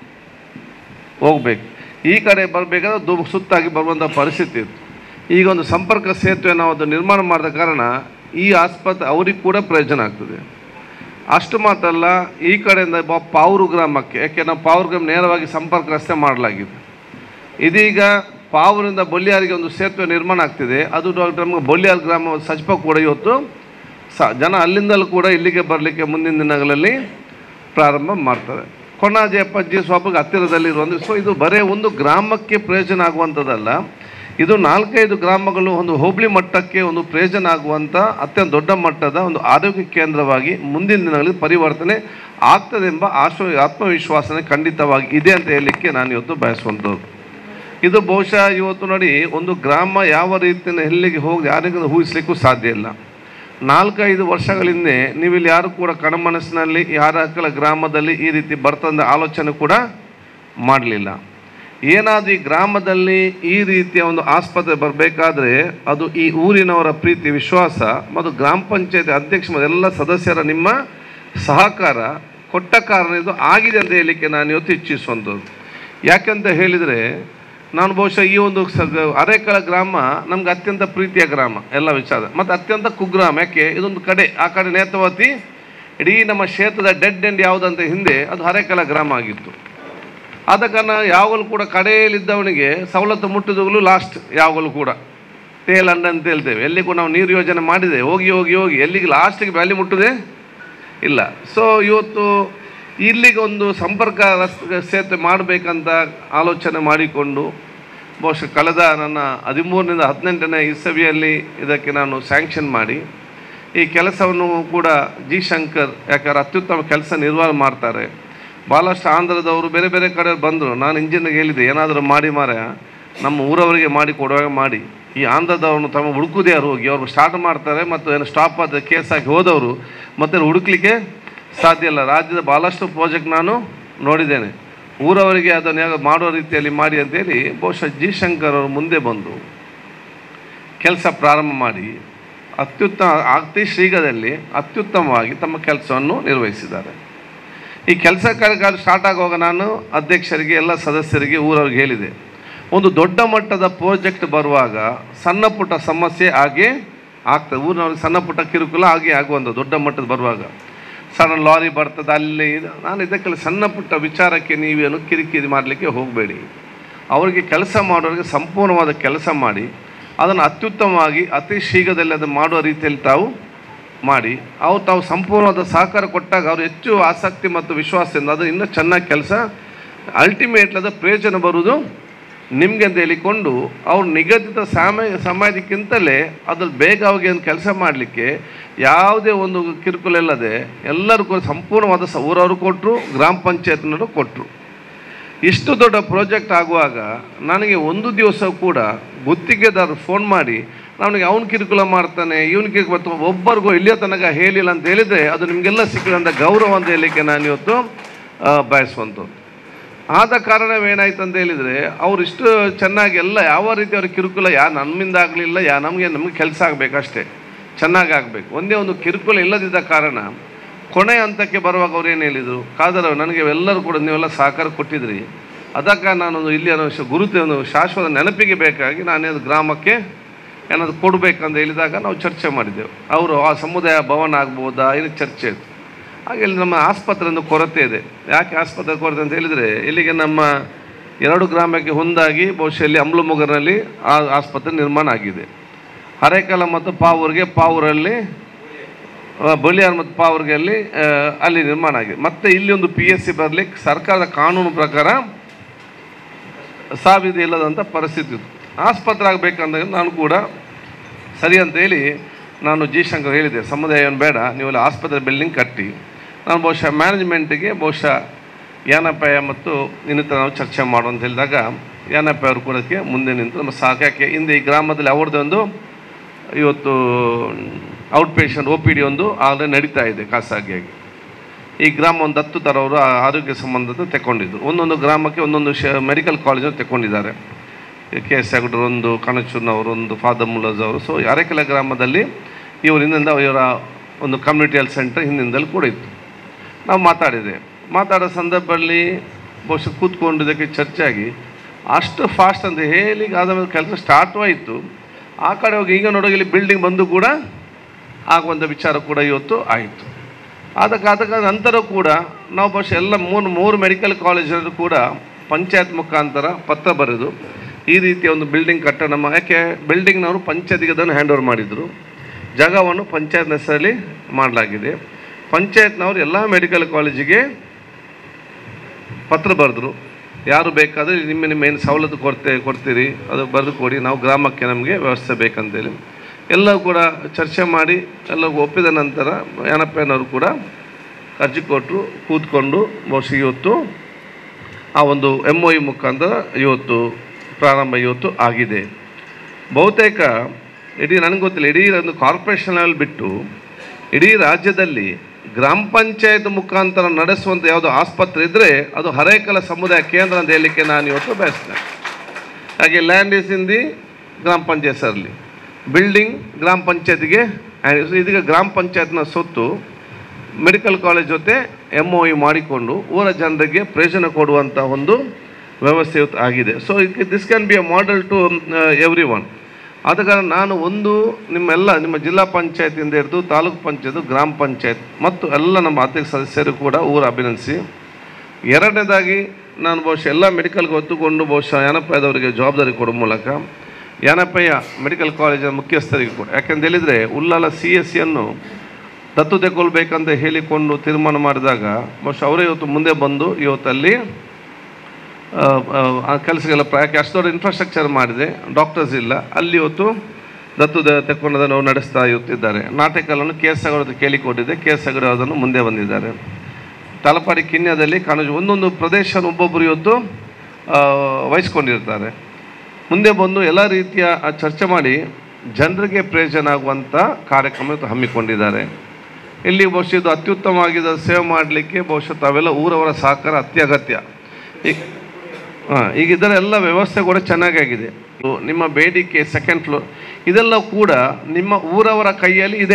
ಹೋಗ್ಬೇಕು ಈ ಕಡೆ ಬರಬೇಕಾದ್ರೆ ದು ಸುತ್ತಾಗಿ ಬರುವಂಥ ಪರಿಸ್ಥಿತಿ ಇತ್ತು ಈಗ ಒಂದು ಸಂಪರ್ಕ ಸೇತುವೆ ನಾವು ಅದು ನಿರ್ಮಾಣ ಮಾಡಿದ ಕಾರಣ ಈ ಆಸ್ಪತ್ರೆ ಅವ್ರಿಗೆ ಕೂಡ ಪ್ರಯೋಜನ ಆಗ್ತದೆ ಅಷ್ಟು ಮಾತ್ರ ಅಲ್ಲ ಈ ಕಡೆಯಿಂದ ಬ- ಪಾವೂರು ಗ್ರಾಮಕ್ಕೆ ಯಾಕೆ ನಾವು ಪಾವೂರು ಗ್ರಾಮ ನೇರವಾಗಿ ಸಂಪರ್ಕ ರಸ್ತೆ ಮಾಡಲಾಗಿದೆ ಇದೀಗ ಪಾವೂರಿಂದ ಬೊಳ್ಳಿಯಾರಿಗೆ ಒಂದು ಸೇತುವೆ ನಿರ್ಮಾಣ ಆಗ್ತಿದೆ ಅದು ಡಾಕ್ಟರ್ ನಮಗೆ ಬೊಳ್ಳಿಯಾರ್ ಗ್ರಾಮ ಸಚಿವ ಕೂಡ ಇವತ್ತು ಸ ಜನ ಅಲ್ಲಿಂದಲೂ ಕೂಡ ಇಲ್ಲಿಗೆ ಬರಲಿಕ್ಕೆ ಮುಂದಿನ ದಿನಗಳಲ್ಲಿ ಪ್ರಾರಂಭ ಮಾಡ್ತಾರೆ ಕೊಣಾಜೆ ಅಪ್ಪಾಜಿ ಸ್ವಾಪಿಗೆ ಹತ್ತಿರದಲ್ಲಿರುವಂಥ ಸೊ ಇದು ಬರೇ ಒಂದು ಗ್ರಾಮಕ್ಕೆ ಪ್ರಯೋಜನ ಆಗುವಂಥದ್ದಲ್ಲ ಇದು ನಾಲ್ಕೈದು ಗ್ರಾಮಗಳು ಒಂದು ಹೋಬಳಿ ಮಟ್ಟಕ್ಕೆ ಒಂದು ಪ್ರಯೋಜನ ಆಗುವಂಥ ಅತ್ಯಂತ ದೊಡ್ಡ ಮಟ್ಟದ ಒಂದು ಆರೋಗ್ಯ ಕೇಂದ್ರವಾಗಿ ಮುಂದಿನ ದಿನಗಳಲ್ಲಿ ಪರಿವರ್ತನೆ ಆಗ್ತದೆ ಎಂಬ ಆಶ್ವ ಆತ್ಮವಿಶ್ವಾಸನೆ ಖಂಡಿತವಾಗಿ ಇದೆ ಅಂತ ಹೇಳಲಿಕ್ಕೆ ನಾನು ಇವತ್ತು ಬಯಸುವಂಥದ್ದು ಇದು ಬಹುಶಃ ಇವತ್ತು ನೋಡಿ ಒಂದು ಗ್ರಾಮ ಯಾವ ರೀತಿಯ ಎಲ್ಲಿಗೆ ಹೋಗಿ ಯಾರಿಗೂ ಊಹಿಸ್ಲಿಕ್ಕೂ ಸಾಧ್ಯ ಇಲ್ಲ ನಾಲ್ಕೈದು ವರ್ಷಗಳ ಹಿಂದೆ ನೀವಿಲ್ಲಿ ಯಾರು ಕೂಡ ಕಣಮನಸ್ಸಿನಲ್ಲಿ ಯಾರಕಲ ಗ್ರಾಮದಲ್ಲಿ ಈ ರೀತಿ ಬರ್ತಂದ ಆಲೋಚನೆ ಕೂಡ ಮಾಡಲಿಲ್ಲ ಏನಾದರೂ ಈ ಗ್ರಾಮದಲ್ಲಿ ಈ ರೀತಿಯ ಒಂದು ಆಸ್ಪತ್ರೆ ಬರಬೇಕಾದ್ರೆ ಅದು ಈ ಊರಿನವರ ಪ್ರೀತಿ ವಿಶ್ವಾಸ ಮತ್ತು ಗ್ರಾಮ ಪಂಚಾಯತ್ ಅಧ್ಯಕ್ಷ ಮತ್ತು ಎಲ್ಲ ಸದಸ್ಯರ ನಿಮ್ಮ ಸಹಕಾರ ಕೊಟ್ಟ ಕಾರಣ ಇದು ಆಗಿದೆ ಅಂತ ಹೇಳಲಿಕ್ಕೆ ನಾನು ಇವತ್ತು ಇಚ್ಛಿಸುವಂಥದ್ದು ಯಾಕಂತ ಹೇಳಿದರೆ ನಾನು ಬಹುಶಃ ಈ ಒಂದು ಸ ಅರೇಕಳ ಗ್ರಾಮ ನಮ್ಗೆ ಅತ್ಯಂತ ಪ್ರೀತಿಯ ಗ್ರಾಮ ಎಲ್ಲ ವಿಚಾರ ಮತ್ತು ಅತ್ಯಂತ ಕುಗ್ರಾಮ ಯಾಕೆ ಇದೊಂದು ಕಡೆ ಆ ಕಡೆ ನೇತವತಿ ಇಡೀ ನಮ್ಮ ಕ್ಷೇತ್ರದ ಡೆಡ್ ಎಂಡ್ ಯಾವುದಂತ ಹಿಂದೆ ಅದು ಅರೇಕಲ ಗ್ರಾಮ ಆಗಿತ್ತು ಆದ ಕಾರಣ ಯಾವಾಗಲೂ ಕೂಡ ಕಡೆಯಲ್ಲಿದ್ದವನಿಗೆ ಸವಲತ್ತು ಮುಟ್ಟಿದಾಗಲೂ ಲಾಸ್ಟ್ ಯಾವಾಗಲೂ ಕೂಡ ಟೇಲ್ ಅಂಡ್ ಅಂತ ಹೇಳ್ತೇವೆ ಎಲ್ಲಿ ಕೂಡ ನಾವು ನೀರು ಯೋಜನೆ ಮಾಡಿದೆ ಹೋಗಿ ಹೋಗಿ ಹೋಗಿ ಎಲ್ಲಿಗೆ ಲಾಸ್ಟಿಗೆ ವ್ಯಾಲಿ ಮುಟ್ಟದೆ ಇಲ್ಲ ಸೊ ಇವತ್ತು ಇಲ್ಲಿಗೆ ಒಂದು ಸಂಪರ್ಕ ರಸ್ತೆ ಸೇತುವೆ ಮಾಡಬೇಕಂತ ಆಲೋಚನೆ ಮಾಡಿಕೊಂಡು ಬಹುಶಃ ಕಳೆದ ನನ್ನ ಹದಿಮೂರರಿಂದ ಹದಿನೆಂಟನೇ ಇಸವಿಯಲ್ಲಿ ಇದಕ್ಕೆ ನಾನು ಸ್ಯಾಂಕ್ಷನ್ ಮಾಡಿ ಈ ಕೆಲಸವನ್ನು ಕೂಡ ಜಿ ಶಂಕರ್ ಯಾಕಂದ್ರೆ ಅತ್ಯುತ್ತಮ ಕೆಲಸ ನಿರ್ವಹಣೆ ಮಾಡ್ತಾರೆ ಭಾಳಷ್ಟು ಆಂಧ್ರದವರು ಬೇರೆ ಬೇರೆ ಕಡೆ ಬಂದರು ನಾನು ಇಂಜಿನಿಯರ್ಗೆ ಹೇಳಿದೆ ಏನಾದರೂ ಮಾಡಿ ಮಾರ ನಮ್ಮ ಊರವರಿಗೆ ಮಾಡಿ ಕೊಡುವಾಗ ಮಾಡಿ ಈ ಆಂಧ್ರದವ್ರನ್ನು ತಮ್ಮ ಹುಡುಕುದೇ ಯಾರು ಹೋಗಿ ಅವರು ಸ್ಟಾರ್ಟ್ ಮಾಡ್ತಾರೆ ಮತ್ತು ಏನು ಸ್ಟಾಪ್ ಆದ ಕೇಸ್ ಆಗಿ ಹೋದವರು ಮತ್ತೆ ಹುಡುಕ್ಲಿಕ್ಕೆ ಸಾಧ್ಯ ಇಲ್ಲ ರಾಜ್ಯದ ಭಾಳಷ್ಟು ಪ್ರಾಜೆಕ್ಟ್ ನಾನು ನೋಡಿದ್ದೇನೆ ಊರವರಿಗೆ ಅದನ್ನು ಯಾವ ಮಾಡುವ ರೀತಿಯಲ್ಲಿ ಮಾಡಿ ಅಂತೇಳಿ ಬಹುಶಃ ಜಿ ಶಂಕರ್ ಅವರು ಮುಂದೆ ಬಂದು ಕೆಲಸ ಪ್ರಾರಂಭ ಮಾಡಿ ಅತ್ಯುತ್ತಮ ಅತಿ ಶೀಘ್ರದಲ್ಲಿ ಅತ್ಯುತ್ತಮವಾಗಿ ತಮ್ಮ ಕೆಲಸವನ್ನು ನಿರ್ವಹಿಸಿದ್ದಾರೆ ಈ ಕೆಲಸ ಕಾರ್ಯ ಸ್ಟಾರ್ಟ್ ಆಗುವಾಗ ನಾನು ಅಧ್ಯಕ್ಷರಿಗೆ ಎಲ್ಲ ಸದಸ್ಯರಿಗೆ ಊರವ್ರಿಗೆ ಹೇಳಿದೆ ಒಂದು ದೊಡ್ಡ ಮಟ್ಟದ ಪ್ರಾಜೆಕ್ಟ್ ಬರುವಾಗ ಸಣ್ಣ ಪುಟ್ಟ ಸಮಸ್ಯೆ ಹಾಗೆ ಆಗ್ತದೆ ಊರಿನವ್ರಿಗೆ ಸಣ್ಣ ಪುಟ್ಟ ಕಿರುಕುಳ ಹಾಗೆ ಆಗುವಂಥ ದೊಡ್ಡ ಮಟ್ಟದ ಬರುವಾಗ ಸಣ್ಣ ಲಾರಿ ಬರ್ತದೆ ಅಲ್ಲಿ ಇದು- ನಾನು ಇದಕ್ಕೆಲ್ಲ ಸಣ್ಣ ಪುಟ್ಟ ವಿಚಾರಕ್ಕೆ ನೀವೇನು ಕಿರಿಕಿರಿ ಮಾಡಲಿಕ್ಕೆ ಹೋಗಬೇಡಿ ಅವರಿಗೆ ಕೆಲಸ ಮಾಡೋರಿಗೆ ಸಂಪೂರ್ಣವಾದ ಕೆಲಸ ಮಾಡಿ ಅದನ್ನು ಅತ್ಯುತ್ತಮವಾಗಿ ಅತಿ ಶೀಘ್ರದಲ್ಲಿ ಅದನ್ನು ಮಾಡುವ ರೀತಿಯಲ್ಲಿ ತಾವು ಮಾಡಿ ಅವು ತಾವು ಸಂಪೂರ್ಣವಾದ ಸಹಕಾರ ಕೊಟ್ಟಾಗ ಅವರು ಹೆಚ್ಚು ಆಸಕ್ತಿ ಮತ್ತು ವಿಶ್ವಾಸದಿಂದ ಅದು ಇನ್ನೂ ಚೆನ್ನಾಗಿ ಕೆಲಸ ಅಲ್ಟಿಮೇಟ್ಲಿ ಅದು ಪ್ರಯೋಜನ ಬರುವುದು ನಿಮಗೆ ಅಂತ ಹೇಳಿಕೊಂಡು ಅವ್ರು ನಿಗದಿತ ಸಮಯ ಸಮಯಕ್ಕಿಂತಲೇ ಅದ್ರಲ್ಲಿ ಬೇಗ ಅವ್ರಿಗೆ ಒಂದು ಕೆಲಸ ಮಾಡಲಿಕ್ಕೆ ಯಾವುದೇ ಒಂದು ಕಿರುಕುಳ ಇಲ್ಲದೆ ಎಲ್ಲರೂ ಕೂಡ ಸಂಪೂರ್ಣವಾದ ಸ ಊರವರು ಕೊಟ್ಟರು ಗ್ರಾಮ ಪಂಚಾಯತ್ನವರು ಕೊಟ್ಟರು ಇಷ್ಟು ದೊಡ್ಡ ಪ್ರಾಜೆಕ್ಟ್ ಆಗುವಾಗ ನನಗೆ ಒಂದು ದಿವಸ ಕೂಡ ಗುತ್ತಿಗೆದಾರರು ಫೋನ್ ಮಾಡಿ ಅವನಿಗೆ ಅವನು ಕಿರುಕುಳ ಮಾಡ್ತಾನೆ ಇವನು ಕಿರುಕುಳ ಮಾಡ್ತಾನೆ ಒಬ್ಬರಿಗೂ ಇಲ್ಲಿಯ ತನಕ ಹೇಳಿಲ್ಲ ಅಂತ ಹೇಳಿದರೆ ಅದು ನಿಮಗೆಲ್ಲ ಸಿಕ್ಕಿದಂಥ ಗೌರವ ಅಂತ ಹೇಳಲಿಕ್ಕೆ ನಾನು ಇವತ್ತು ಆ, ಬಯಸುವಂಥದ್ದು ಆದ ಕಾರಣವೇನಾಯ್ತು ಅಂತ ಹೇಳಿದರೆ ಅವ್ರು ಇಷ್ಟು ಚೆನ್ನಾಗಿ ಎಲ್ಲ ಯಾವ ರೀತಿ ಅವ್ರ ಕಿರುಕುಲ ಯಾ ನಮ್ಮಿಂದ ಆಗಲಿಲ್ಲ ಯಾ ನಮಗೆ ನಮಗೆ ಕೆಲಸ ಆಗಬೇಕಷ್ಟೇ ಚೆನ್ನಾಗಿ ಆಗಬೇಕು ಒಂದೇ ಒಂದು ಕಿರುಕುಲ ಇಲ್ಲದಿದ್ದ ಕಾರಣ ಕೊನೆ ಹಂತಕ್ಕೆ ಬರುವಾಗ ಅವ್ರು ಏನು ಹೇಳಿದರು ಕಾದರ ನನಗೆ ಎಲ್ಲರೂ ಕೂಡ ನೀವೆಲ್ಲ ಸಹಕಾರ ಕೊಟ್ಟಿದ್ರಿ ಅದಕ್ಕೆ ನಾನೊಂದು ಇಲ್ಲಿ ಅನ್ನೋ ಶ- ಗುರುತು ಒಂದು ಶಾಶ್ವತ ನೆನಪಿಗೆ ಬೇಕಾಗಿ ನಾನೇನು ಗ್ರಾಮಕ್ಕೆ ಏನಾದ್ರು ಕೊಡಬೇಕಂತ ಹೇಳಿದಾಗ ನಾವು ಚರ್ಚೆ ಮಾಡಿದ್ದೆವು ಅವರು ಆ ಸಮುದಾಯ ಭವನ ಆಗ್ಬೋದಾ ಏನು ಚರ್ಚೆ ಇತ್ತು ಹಾಗೆ ಇಲ್ಲಿ ನಮ್ಮ ಆಸ್ಪತ್ರೆ ಒಂದು ಕೊರತೆ ಇದೆ ಯಾಕೆ ಆಸ್ಪತ್ರೆ ಕೊರತೆ ಅಂತ ಹೇಳಿದರೆ ಇಲ್ಲಿಗೆ ನಮ್ಮ ಎರಡು ಗ್ರಾಮಕ್ಕೆ ಹೊಂದಾಗಿ ಬಹುಶಃ ಇಲ್ಲಿ ಅಮ್ಲುಮೊಗರ್ನಲ್ಲಿ ಆ ಆಸ್ಪತ್ರೆ ನಿರ್ಮಾಣ ಆಗಿದೆ ಹರೇಕಲ ಮತ್ತು ಪಾವೂರಿಗೆ ಪಾವೂರಲ್ಲಿ ಆ, ಬಳಿಯಾರ್ ಮತ್ತು ಪಾವೂರಿಗೆ ಅಲ್ಲಿ ಆ, ಅಲ್ಲಿ ನಿರ್ಮಾಣ ಆಗಿದೆ ಮತ್ತು ಇಲ್ಲಿ ಒಂದು ಪಿ ಎಸ್ ಸಿ ಬರಲಿಕ್ಕೆ ಸರ್ಕಾರದ ಕಾನೂನು ಪ್ರಕಾರ ಸಾವಿದೆ ಇಲ್ಲದಂಥ ಪರಿಸ್ಥಿತಿ ಇತ್ತು ಆಸ್ಪತ್ರೆ ಆಗಬೇಕಂದಾಗ ನಾನು ಕೂಡ ಸರಿ ಅಂತ ಹೇಳಿ ನಾನು ಜಿ ಶಂಕರ್ ಹೇಳಿದೆ ಸಮುದಾಯ ಏನು ಬೇಡ ನೀವೆಲ್ಲ ಆಸ್ಪತ್ರೆ ಬಿಲ್ಡಿಂಗ್ ಕಟ್ಟಿ ನಾನು ಬಹುಶಃ ಮ್ಯಾನೇಜ್ಮೆಂಟಿಗೆ ಬಹುಶಃ ಯಾನಪ್ಪಯ್ಯ ಮತ್ತು ಇನ್ನಿತರ ನಾವು ಚರ್ಚೆ ಮಾಡು ಅಂತ ಹೇಳಿದಾಗ ಯಾನಪ್ಪಯ್ಯ ಅವರು ಕೂಡ ಅದಕ್ಕೆ ಮುಂದೆ ನಿಂತು ನಮ್ಮ ಸಾಕಕ್ಕೆ ಹಿಂದೆ ಈ ಗ್ರಾಮದಲ್ಲಿ ಅವ್ರದ್ದೇ ಒಂದು ಇವತ್ತು out patient O P D ಒಂದು ಆಗಲೇ ನಡೀತಾ ಇದೆ ಖಾಸಗಿಯಾಗಿ ಈ ಗ್ರಾಮ ಒಂದು ಹತ್ತು ಥರ ಅವರು ಆ ಆರೋಗ್ಯ ಸಂಬಂಧದ ತೆಕ್ಕೊಂಡಿದ್ದು ಒಂದೊಂದು ಗ್ರಾಮಕ್ಕೆ ಒಂದೊಂದು ಶ ಮೆಡಿಕಲ್ ಕಾಲೇಜನ್ನು ತೆಕ್ಕೊಂಡಿದ್ದಾರೆ ಕೆ ಎಸ್ ಹೆಗಡ್ರು ಒಂದು ಕಣಚೂರ್ನವರು ಒಂದು ಫಾದರ್ ಮುಲ್ಲಜ್ ಅವರು ಸೊ ಅರೆಕೆಲ ಗ್ರಾಮದಲ್ಲಿ ಇವರು ಹಿಂದಿಂದ ಇವರ ಒಂದು ಕಮ್ಯುನಿಟಿ ಹೆಲ್ತ್ ಸೆಂಟರ್ ಹಿಂದಿಂದಲೂ ಕೂಡ ಇತ್ತು ನಾವು ಮಾತಾಡಿದೆ ಮಾತಾಡೋ ಸಂದರ್ಭದಲ್ಲಿ ಬಹುಶಃ ಕೂತ್ಕೊಂಡು ಇದಕ್ಕೆ ಚರ್ಚೆ ಆಗಿ ಅಷ್ಟು ಫಾಸ್ಟ್ ಅಂತ ಹೇಳಿ ಆದ ಮೇಲೆ ಕೆಲಸ ಸ್ಟಾರ್ಟು ಆಯಿತು ಆ ಕಡೆ ಹೋಗಿ ಈಗ ನೋಡೋಗಿ ಇಲ್ಲಿ ಬಿಲ್ಡಿಂಗ್ ಬಂದು ಕೂಡ ಆಗುವಂಥ ವಿಚಾರ ಕೂಡ ಇವತ್ತು ಆಯಿತು ಅದಕ್ಕೆ ಅದಕ್ಕೆ ನಂತರ ಕೂಡ ನಾವು ಬಹುಶಃ ಎಲ್ಲ ಮೂರು ಮೂರು ಮೆಡಿಕಲ್ ಕಾಲೇಜಲ್ಲೂ ಕೂಡ ಪಂಚಾಯತ್ ಮುಖಾಂತರ ಪತ್ರ ಬರೆದು ಈ ರೀತಿಯ ಒಂದು ಬಿಲ್ಡಿಂಗ್ ಕಟ್ಟಡ ನಮ್ಮ ಯಾಕೆ ಬಿಲ್ಡಿಂಗ್ನವರು ಪಂಚಾಯತಿಗೆ ಅದನ್ನು ಹ್ಯಾಂಡ್ ಓವರ್ ಮಾಡಿದರು ಜಾಗವನ್ನು ಪಂಚಾಯತ್ ಹೆಸರಲ್ಲಿ ಮಾಡಲಾಗಿದೆ ಪಂಚಾಯತ್ನವರು ಎಲ್ಲ ಮೆಡಿಕಲ್ ಕಾಲೇಜಿಗೆ ಪತ್ರ ಬರೆದ್ರು ಯಾರು ಬೇಕಾದರೆ ನಿಮ್ಮ ನಿಮ್ಮ ಏನು ಸವಲತ್ತು ಕೊಡ್ತೇ ಕೊಡ್ತೀರಿ ಅದು ಬರೆದು ಕೊಡಿ ನಾವು ಗ್ರಾಮಕ್ಕೆ ನಮಗೆ ವ್ಯವಸ್ಥೆ ಬೇಕಂತೇಳಿ ಎಲ್ಲವೂ ಕೂಡ ಚರ್ಚೆ ಮಾಡಿ ಎಲ್ಲವೂ ಒಪ್ಪಿದ ನಂತರ ಯಾನಪ್ಪನವರು ಕೂಡ ಅರ್ಜಿ ಕೊಟ್ಟರು ಕೂತ್ಕೊಂಡು ಬಹುಶಃ ಇವತ್ತು ಆ ಒಂದು ಎಮ್ ಒ ಇ ಮುಖಾಂತರ ಇವತ್ತು ಪ್ರಾರಂಭ ಇವತ್ತು ಆಗಿದೆ ಬಹುತೇಕ ಇಡೀ ನನಗೆ ಗೊತ್ತಿಲ್ಲ ಇಡೀ ಒಂದು ಕಾರ್ಪೊರೇಷನ್ ಲೆವೆಲ್ ಬಿಟ್ಟು ಇಡೀ ರಾಜ್ಯದಲ್ಲಿ ಗ್ರಾಮ ಪಂಚಾಯತ್ ಮುಖಾಂತರ ನಡೆಸುವಂಥ ಯಾವುದೋ ಆಸ್ಪತ್ರೆ ಇದ್ದರೆ ಅದು ಹರೇಕಲ ಸಮುದಾಯ ಕೇಂದ್ರ ಅಂತ ಹೇಳಲಿಕ್ಕೆ ನಾನು ಇವತ್ತು ಬಯಸ್ತೇನೆ ಹಾಗೆ ಲ್ಯಾಂಡ್ ಇಸ್ ಇನ್ ದಿ ಗ್ರಾಮ ಪಂಚಾಯತ್ ಸರಲ್ಲಿ ಬಿಲ್ಡಿಂಗ್ ಗ್ರಾಮ ಪಂಚಾಯತ್ಗೆ ಇದೀಗ ಗ್ರಾಮ ಪಂಚಾಯತ್ನ ಸೊತ್ತು ಮೆಡಿಕಲ್ ಕಾಲೇಜ್ ಜೊತೆ ಎಮ್ ಒ ಇ ಮಾಡಿಕೊಂಡು ಊರ ಜನರಿಗೆ ಪ್ರಯೋಜನ ಕೊಡುವಂಥ ಒಂದು ವ್ಯವಸ್ಥೆ ಇವತ್ತು ಆಗಿದೆ so this can be a model to everyone ಆದ ಕಾರಣ ನಾನು ಒಂದು ನಿಮ್ಮೆಲ್ಲ ನಿಮ್ಮ ಜಿಲ್ಲಾ ಪಂಚಾಯತಿಂದ ಹಿಡಿದು ತಾಲೂಕು ಪಂಚಾಯತ್ ಗ್ರಾಮ ಪಂಚಾಯತ್ ಮತ್ತು ಎಲ್ಲ ನಮ್ಮ ಅಧ್ಯಕ್ಷ ಸದಸ್ಯರು ಕೂಡ ಊರು ಅಭಿನಂದಿಸಿ ಎರಡನೇದಾಗಿ ನಾನು ಬಹುಶಃ ಎಲ್ಲ ಮೆಡಿಕಲ್ಗೆ ಹೊತ್ತುಕೊಂಡು ಬಹುಶಃ ಯಾನಪ್ಪಯ್ಯದವರಿಗೆ ಜವಾಬ್ದಾರಿ ಕೊಡುವ ಮೂಲಕ ಯಾನಪ್ಪಯ್ಯ ಮೆಡಿಕಲ್ ಕಾಲೇಜಿನ ಮುಖ್ಯಸ್ಥರಿಗೆ ಕೂಡ ಯಾಕೆಂತ ಹೇಳಿದರೆ ಉಳ್ಳಾಲ ಸಿ ಎಸ್ ಸಿಯನ್ನು ದತ್ತು ತೆಗೊಳ್ಬೇಕಂತ ಹೇಳಿಕೊಂಡು ತೀರ್ಮಾನ ಮಾಡಿದಾಗ ಬಹುಶಃ ಅವರೇ ಇವತ್ತು ಮುಂದೆ ಬಂದು ಇವತ್ತಲ್ಲಿ ಆ, ಆ, ಆ ಕೆಲಸಗೆಲ್ಲ ಯಾಕೆ ಅಷ್ಟು ದೊಡ್ಡ ಇನ್ಫ್ರಾಸ್ಟ್ರಕ್ಚರ್ ಮಾಡಿದೆ ಡಾಕ್ಟರ್ಸ್ ಇಲ್ಲ ಅಲ್ಲಿ ಇವತ್ತು ದತ್ತು ದ- ತೆಕ್ಕೊಂಡದನ್ನು ಅವರು ನಡೆಸ್ತಾ ಇರುತ್ತಿದ್ದಾರೆ ನಾಟಕಗಳನ್ನು ಕೆ ಎಸ್ ಅವರು ಕೇಳಿಕೊಟ್ಟಿದೆ ಕೆ ಎಸ್ ಅವರು ಅದನ್ನು ಮುಂದೆ ಬಂದಿದ್ದಾರೆ ತಲಪಾಡಿ ಕಿನ್ಯದಲ್ಲಿ ಕಾಣೋದು ಒಂದೊಂದು ಪ್ರದೇಶ ಒಬ್ಬೊಬ್ಬರು ಇವತ್ತು ಆ, ವಹಿಸ್ಕೊಂಡಿರ್ತಾರೆ ಮುಂದೆ ಬಂದು ಎಲ್ಲ ರೀತಿಯ ಆ ಚರ್ಚೆ ಮಾಡಿ ಜನರಿಗೆ ಪ್ರಯೋಜನ ಆಗುವಂಥ ಕಾರ್ಯಕ್ರಮ ಇವತ್ತು ಹಮ್ಮಿಕೊಂಡಿದ್ದಾರೆ ಇಲ್ಲಿ ಬಹುಶಃ ಇದು ಅತ್ಯುತ್ತಮವಾಗಿದ್ದ ಸೇವೆ ಮಾಡಲಿಕ್ಕೆ ಬಹುಶಃ ತಾವೆಲ್ಲ ಊರವರ ಸಹಕಾರ ಅತ್ಯಗತ್ಯ ಈಗ ಹಾಂ ಈಗ ಇದರ ಎಲ್ಲ ವ್ಯವಸ್ಥೆ ಕೂಡ ಚೆನ್ನಾಗಾಗಿದೆ ಇದು ನಿಮ್ಮ ಬೇಡಿಕೆ ಸೆಕೆಂಡ್ ಫ್ಲೋರ್ ಇದೆಲ್ಲ ಕೂಡ ನಿಮ್ಮ ಊರವರ ಕೈಯಲ್ಲಿ ಇದೆ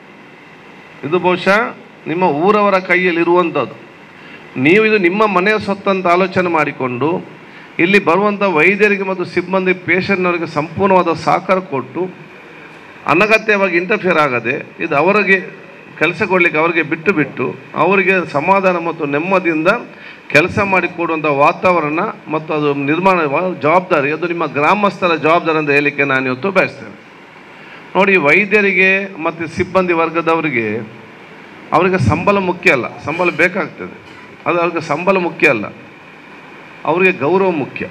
ಇದು ಬಹುಶಃ ನಿಮ್ಮ ಊರವರ ಕೈಯಲ್ಲಿ ಇರುವಂಥದ್ದು ನೀವು ಇದು ನಿಮ್ಮ ಮನೆಯ ಸೊತ್ತಂತ ಆಲೋಚನೆ ಮಾಡಿಕೊಂಡು ಇಲ್ಲಿ ಬರುವಂಥ ವೈದ್ಯರಿಗೆ ಮತ್ತು ಸಿಬ್ಬಂದಿ ಪೇಷಂಟ್ನವರಿಗೆ ಸಂಪೂರ್ಣವಾದ ಸಹಕಾರ ಕೊಟ್ಟು ಅನಗತ್ಯವಾಗಿ ಇಂಟರ್ಫಿಯರ್ ಆಗದೆ ಇದು ಅವರಿಗೆ ಕೆಲಸ ಕೊಡಲಿಕ್ಕೆ ಅವರಿಗೆ ಬಿಟ್ಟು ಬಿಟ್ಟು ಅವರಿಗೆ ಸಮಾಧಾನ ಮತ್ತು ನೆಮ್ಮದಿಯಿಂದ ಕೆಲಸ ಮಾಡಿಕೊಡುವಂಥ ವಾತಾವರಣ ಮತ್ತು ಅದು ನಿರ್ಮಾಣ ವ- ಜವಾಬ್ದಾರಿ ಅದು ನಿಮ್ಮ ಗ್ರಾಮಸ್ಥರ ಜವಾಬ್ದಾರಿ ಅಂತ ಹೇಳಲಿಕ್ಕೆ ನಾನು ಇವತ್ತು ಬಯಸ್ತೇನೆ ನೋಡಿ ವೈದ್ಯರಿಗೆ ಮತ್ತು ಸಿಬ್ಬಂದಿ ವರ್ಗದವರಿಗೆ ಅವರಿಗೆ ಸಂಬಳ ಮುಖ್ಯ ಅಲ್ಲ ಸಂಬಳ ಬೇಕಾಗ್ತದೆ ಅದು ಅವ್ರಿಗೆ ಸಂಬಳ ಮುಖ್ಯ ಅಲ್ಲ ಅವರಿಗೆ ಗೌರವ ಮುಖ್ಯ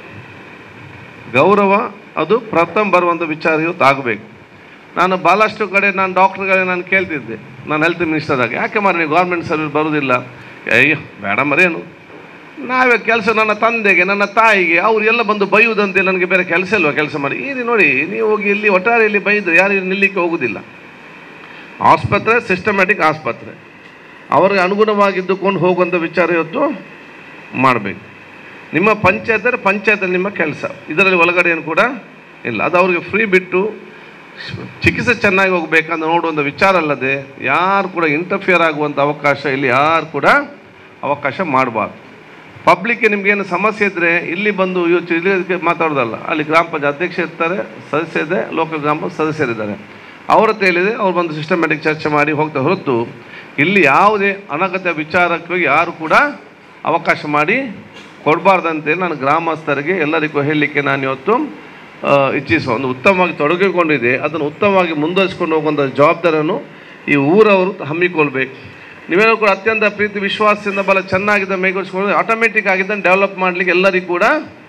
ಗೌರವ ಅದು ಪ್ರಥಮ ಬರುವಂಥ ವಿಚಾರ ಇವತ್ತು ಆಗಬೇಕು ನಾನು ಭಾಳಷ್ಟು ಕಡೆ ನಾನು ಡಾಕ್ಟ್ರುಗಳೇ ನಾನು ಕೇಳ್ತಿದ್ದೆ ನಾನು ಹೆಲ್ತ್ ಮಿನಿಸ್ಟರ್ದಾಗ ಯಾಕೆ ಮಾರಿ ನೀವು ಗೌರ್ಮೆಂಟ್ ಸರ್ವಿಸ್ ಬರೋದಿಲ್ಲ ಅಯ್ಯೋ ಬೇಡ ಮರೇನು ನಾವೇ ಕೆಲಸ ನನ್ನ ತಂದೆಗೆ ನನ್ನ ತಾಯಿಗೆ ಅವ್ರು ಎಲ್ಲ ಬಂದು ಬೈಯುವುದಂತೆ ನನಗೆ ಬೇರೆ ಕೆಲಸ ಇಲ್ವಾ ಕೆಲಸ ಮಾಡಿ ಈ ನೋಡಿ ನೀವು ಹೋಗಿ ಇಲ್ಲಿ ಒಟ್ಟಾರೆಯಲ್ಲಿ ಬೈದು ಯಾರು ಇಲ್ಲಿ ನಿಲ್ಲಿಕ್ಕೆ ಹೋಗುದಿಲ್ಲ ಆಸ್ಪತ್ರೆ ಸಿಸ್ಟಮ್ಯಾಟಿಕ್ ಆಸ್ಪತ್ರೆ ಅವರಿಗೆ ಅನುಗುಣವಾಗಿದ್ದುಕೊಂಡು ಹೋಗುವಂಥ ವಿಚಾರ ಇವತ್ತು ಮಾಡಬೇಕು ನಿಮ್ಮ ಪಂಚಾಯತ್ ಪಂಚಾಯತಲ್ಲಿ ನಿಮ್ಮ ಕೆಲಸ ಇದರಲ್ಲಿ ಒಳಗಡೆ ಏನು ಕೂಡ ಇಲ್ಲ ಅದು ಅವ್ರಿಗೆ ಫ್ರೀ ಬಿಟ್ಟು ಚಿಕಿತ್ಸೆ ಚೆನ್ನಾಗಿ ಹೋಗ್ಬೇಕಂತ ನೋಡುವಂಥ ವಿಚಾರ ಅಲ್ಲದೆ ಯಾರು ಕೂಡ ಇಂಟರ್ಫಿಯರ್ ಆಗುವಂಥ ಅವಕಾಶ ಇಲ್ಲಿ ಯಾರು ಕೂಡ ಅವಕಾಶ ಮಾಡಬಾರ್ದು ಪಬ್ಲಿಕ್ಗೆ ನಿಮ್ಗೇನು ಸಮಸ್ಯೆ ಇದ್ದರೆ ಇಲ್ಲಿ ಬಂದು ಯೋಚನೆ ಇಲ್ಲಿ ಮಾತಾಡೋದಲ್ಲ ಅಲ್ಲಿ ಗ್ರಾಮ ಪಂಚಾಯತ್ ಅಧ್ಯಕ್ಷ ಇರ್ತಾರೆ ಸದಸ್ಯ ಇದೆ ಲೋಕಲ್ ಗ್ರಾಮ ಪಂಚಾಯತ್ ಸದಸ್ಯರಿದ್ದಾರೆ ಅವ್ರ ಹತ್ರ ಹೇಳಿದೆ ಅವ್ರು ಬಂದು ಸಿಸ್ಟಮ್ಯಾಟಿಕ್ ಚರ್ಚೆ ಮಾಡಿ ಹೋಗ್ತಾ ಹೊರತು ಇಲ್ಲಿ ಯಾವುದೇ ಅನಗತ್ಯ ವಿಚಾರಕ್ಕೆ ಯಾರು ಕೂಡ ಅವಕಾಶ ಮಾಡಿ ಕೊಡಬಾರ್ದಂತೇಳಿ ನಾನು ಗ್ರಾಮಸ್ಥರಿಗೆ ಎಲ್ಲರಿಗೂ ಹೇಳಲಿಕ್ಕೆ ನಾನು ಇವತ್ತು ಆ, ಇಚ್ಛಿಸುವ ಒಂದು ಉತ್ತಮವಾಗಿ ತೊಡಗಿಕೊಂಡಿದೆ ಅದನ್ನು ಉತ್ತಮವಾಗಿ ಮುಂದುವರಿಸ್ಕೊಂಡು ಹೋಗುವಂಥ ಜವಾಬ್ದಾರಿಯನ್ನು ಈ ಊರವರು ಹಮ್ಮಿಕೊಳ್ಬೇಕು ನೀವೆಲ್ಲರೂ ಕೂಡ ಅತ್ಯಂತ ಪ್ರೀತಿ ವಿಶ್ವಾಸದಿಂದ ಬಲ ಚೆನ್ನಾಗಿದ್ದ ಮೇಘರಿಸ್ಕೊಂಡು ಆಟೋಮೆಟಿಕ್ ಆಗಿದ್ದನ್ನು ಡೆವಲಪ್ ಮಾಡಲಿಕ್ಕೆ ಎಲ್ಲರಿಗೂ ಕೂಡ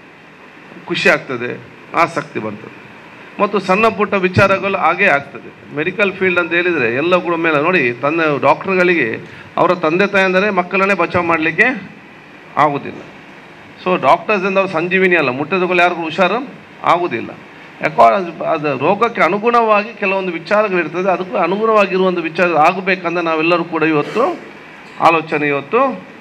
ಖುಷಿ ಆಗ್ತದೆ ಆಸಕ್ತಿ ಬರ್ತದೆ ಮತ್ತು ಸಣ್ಣ ಪುಟ್ಟ ವಿಚಾರಗಳು ಹಾಗೇ ಆಗ್ತದೆ ಮೆಡಿಕಲ್ ಫೀಲ್ಡ್ ಅಂತ ಹೇಳಿದರೆ ಎಲ್ಲ ಕೂಡ ಮೇಲೆ ನೋಡಿ ತಂದೆ ಡಾಕ್ಟ್ರುಗಳಿಗೆ ಅವರ ತಂದೆ ತಾಯಂದರೆ ಮಕ್ಕಳನ್ನೇ ಬಚಾವ್ ಮಾಡಲಿಕ್ಕೆ ಆಗೋದಿಲ್ಲ ಸೊ ಡಾಕ್ಟರ್ಸಿಂದ ಅವ್ರು ಸಂಜೀವಿನಿ ಅಲ್ಲ ಮುಟ್ಟಿದಗಳು ಯಾರಿಗೂ ಹುಷಾರು ಆಗುವುದಿಲ್ಲ ಯಾಕೋ ಅದು ಅದು ರೋಗಕ್ಕೆ ಅನುಗುಣವಾಗಿ ಕೆಲವೊಂದು ವಿಚಾರಗಳಿರ್ತದೆ ಅದಕ್ಕೂ ಅನುಗುಣವಾಗಿರುವಂಥ ವಿಚಾರ ಆಗಬೇಕಂದ್ರೆ ನಾವೆಲ್ಲರೂ ಕೂಡ ಇವತ್ತು ಆಲೋಚನೆ ಇವತ್ತು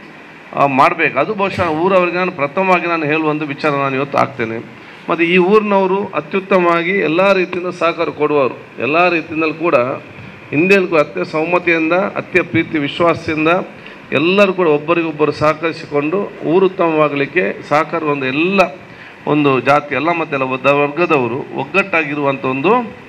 ಮಾಡಬೇಕು ಅದು ಬಹುಶಃ ಊರವರಿಗೆ ನಾನು ಪ್ರಥಮವಾಗಿ ನಾನು ಹೇಳುವಂಥ ವಿಚಾರ ನಾನು ಇವತ್ತು ಆಗ್ತೇನೆ ಮತ್ತು ಈ ಊರಿನವರು ಅತ್ಯುತ್ತಮವಾಗಿ ಎಲ್ಲ ರೀತಿಯಿಂದ ಸಹಕಾರ ಕೊಡುವವರು ಎಲ್ಲ ರೀತಿಯಿಂದಲೂ ಕೂಡ ಹಿಂದೆಗೂ ಅತ್ಯ ಸೌಮತಿಯಿಂದ ಅತ್ಯ ಪ್ರೀತಿ ವಿಶ್ವಾಸದಿಂದ ಎಲ್ಲರೂ ಕೂಡ ಒಬ್ಬರಿಗೊಬ್ಬರು ಸಹಕರಿಸಿಕೊಂಡು ಊರು ಉತ್ತಮವಾಗಲಿಕ್ಕೆ ಸಹಕಾರ ಒಂದು ಎಲ್ಲ ಒಂದು ಜಾತಿ ಎಲ್ಲ ಮತ್ತೆಲ್ಲ ಒದ್ದ ವರ್ಗದವರು ಒಗ್ಗಟ್ಟಾಗಿರುವಂಥ ಒಂದು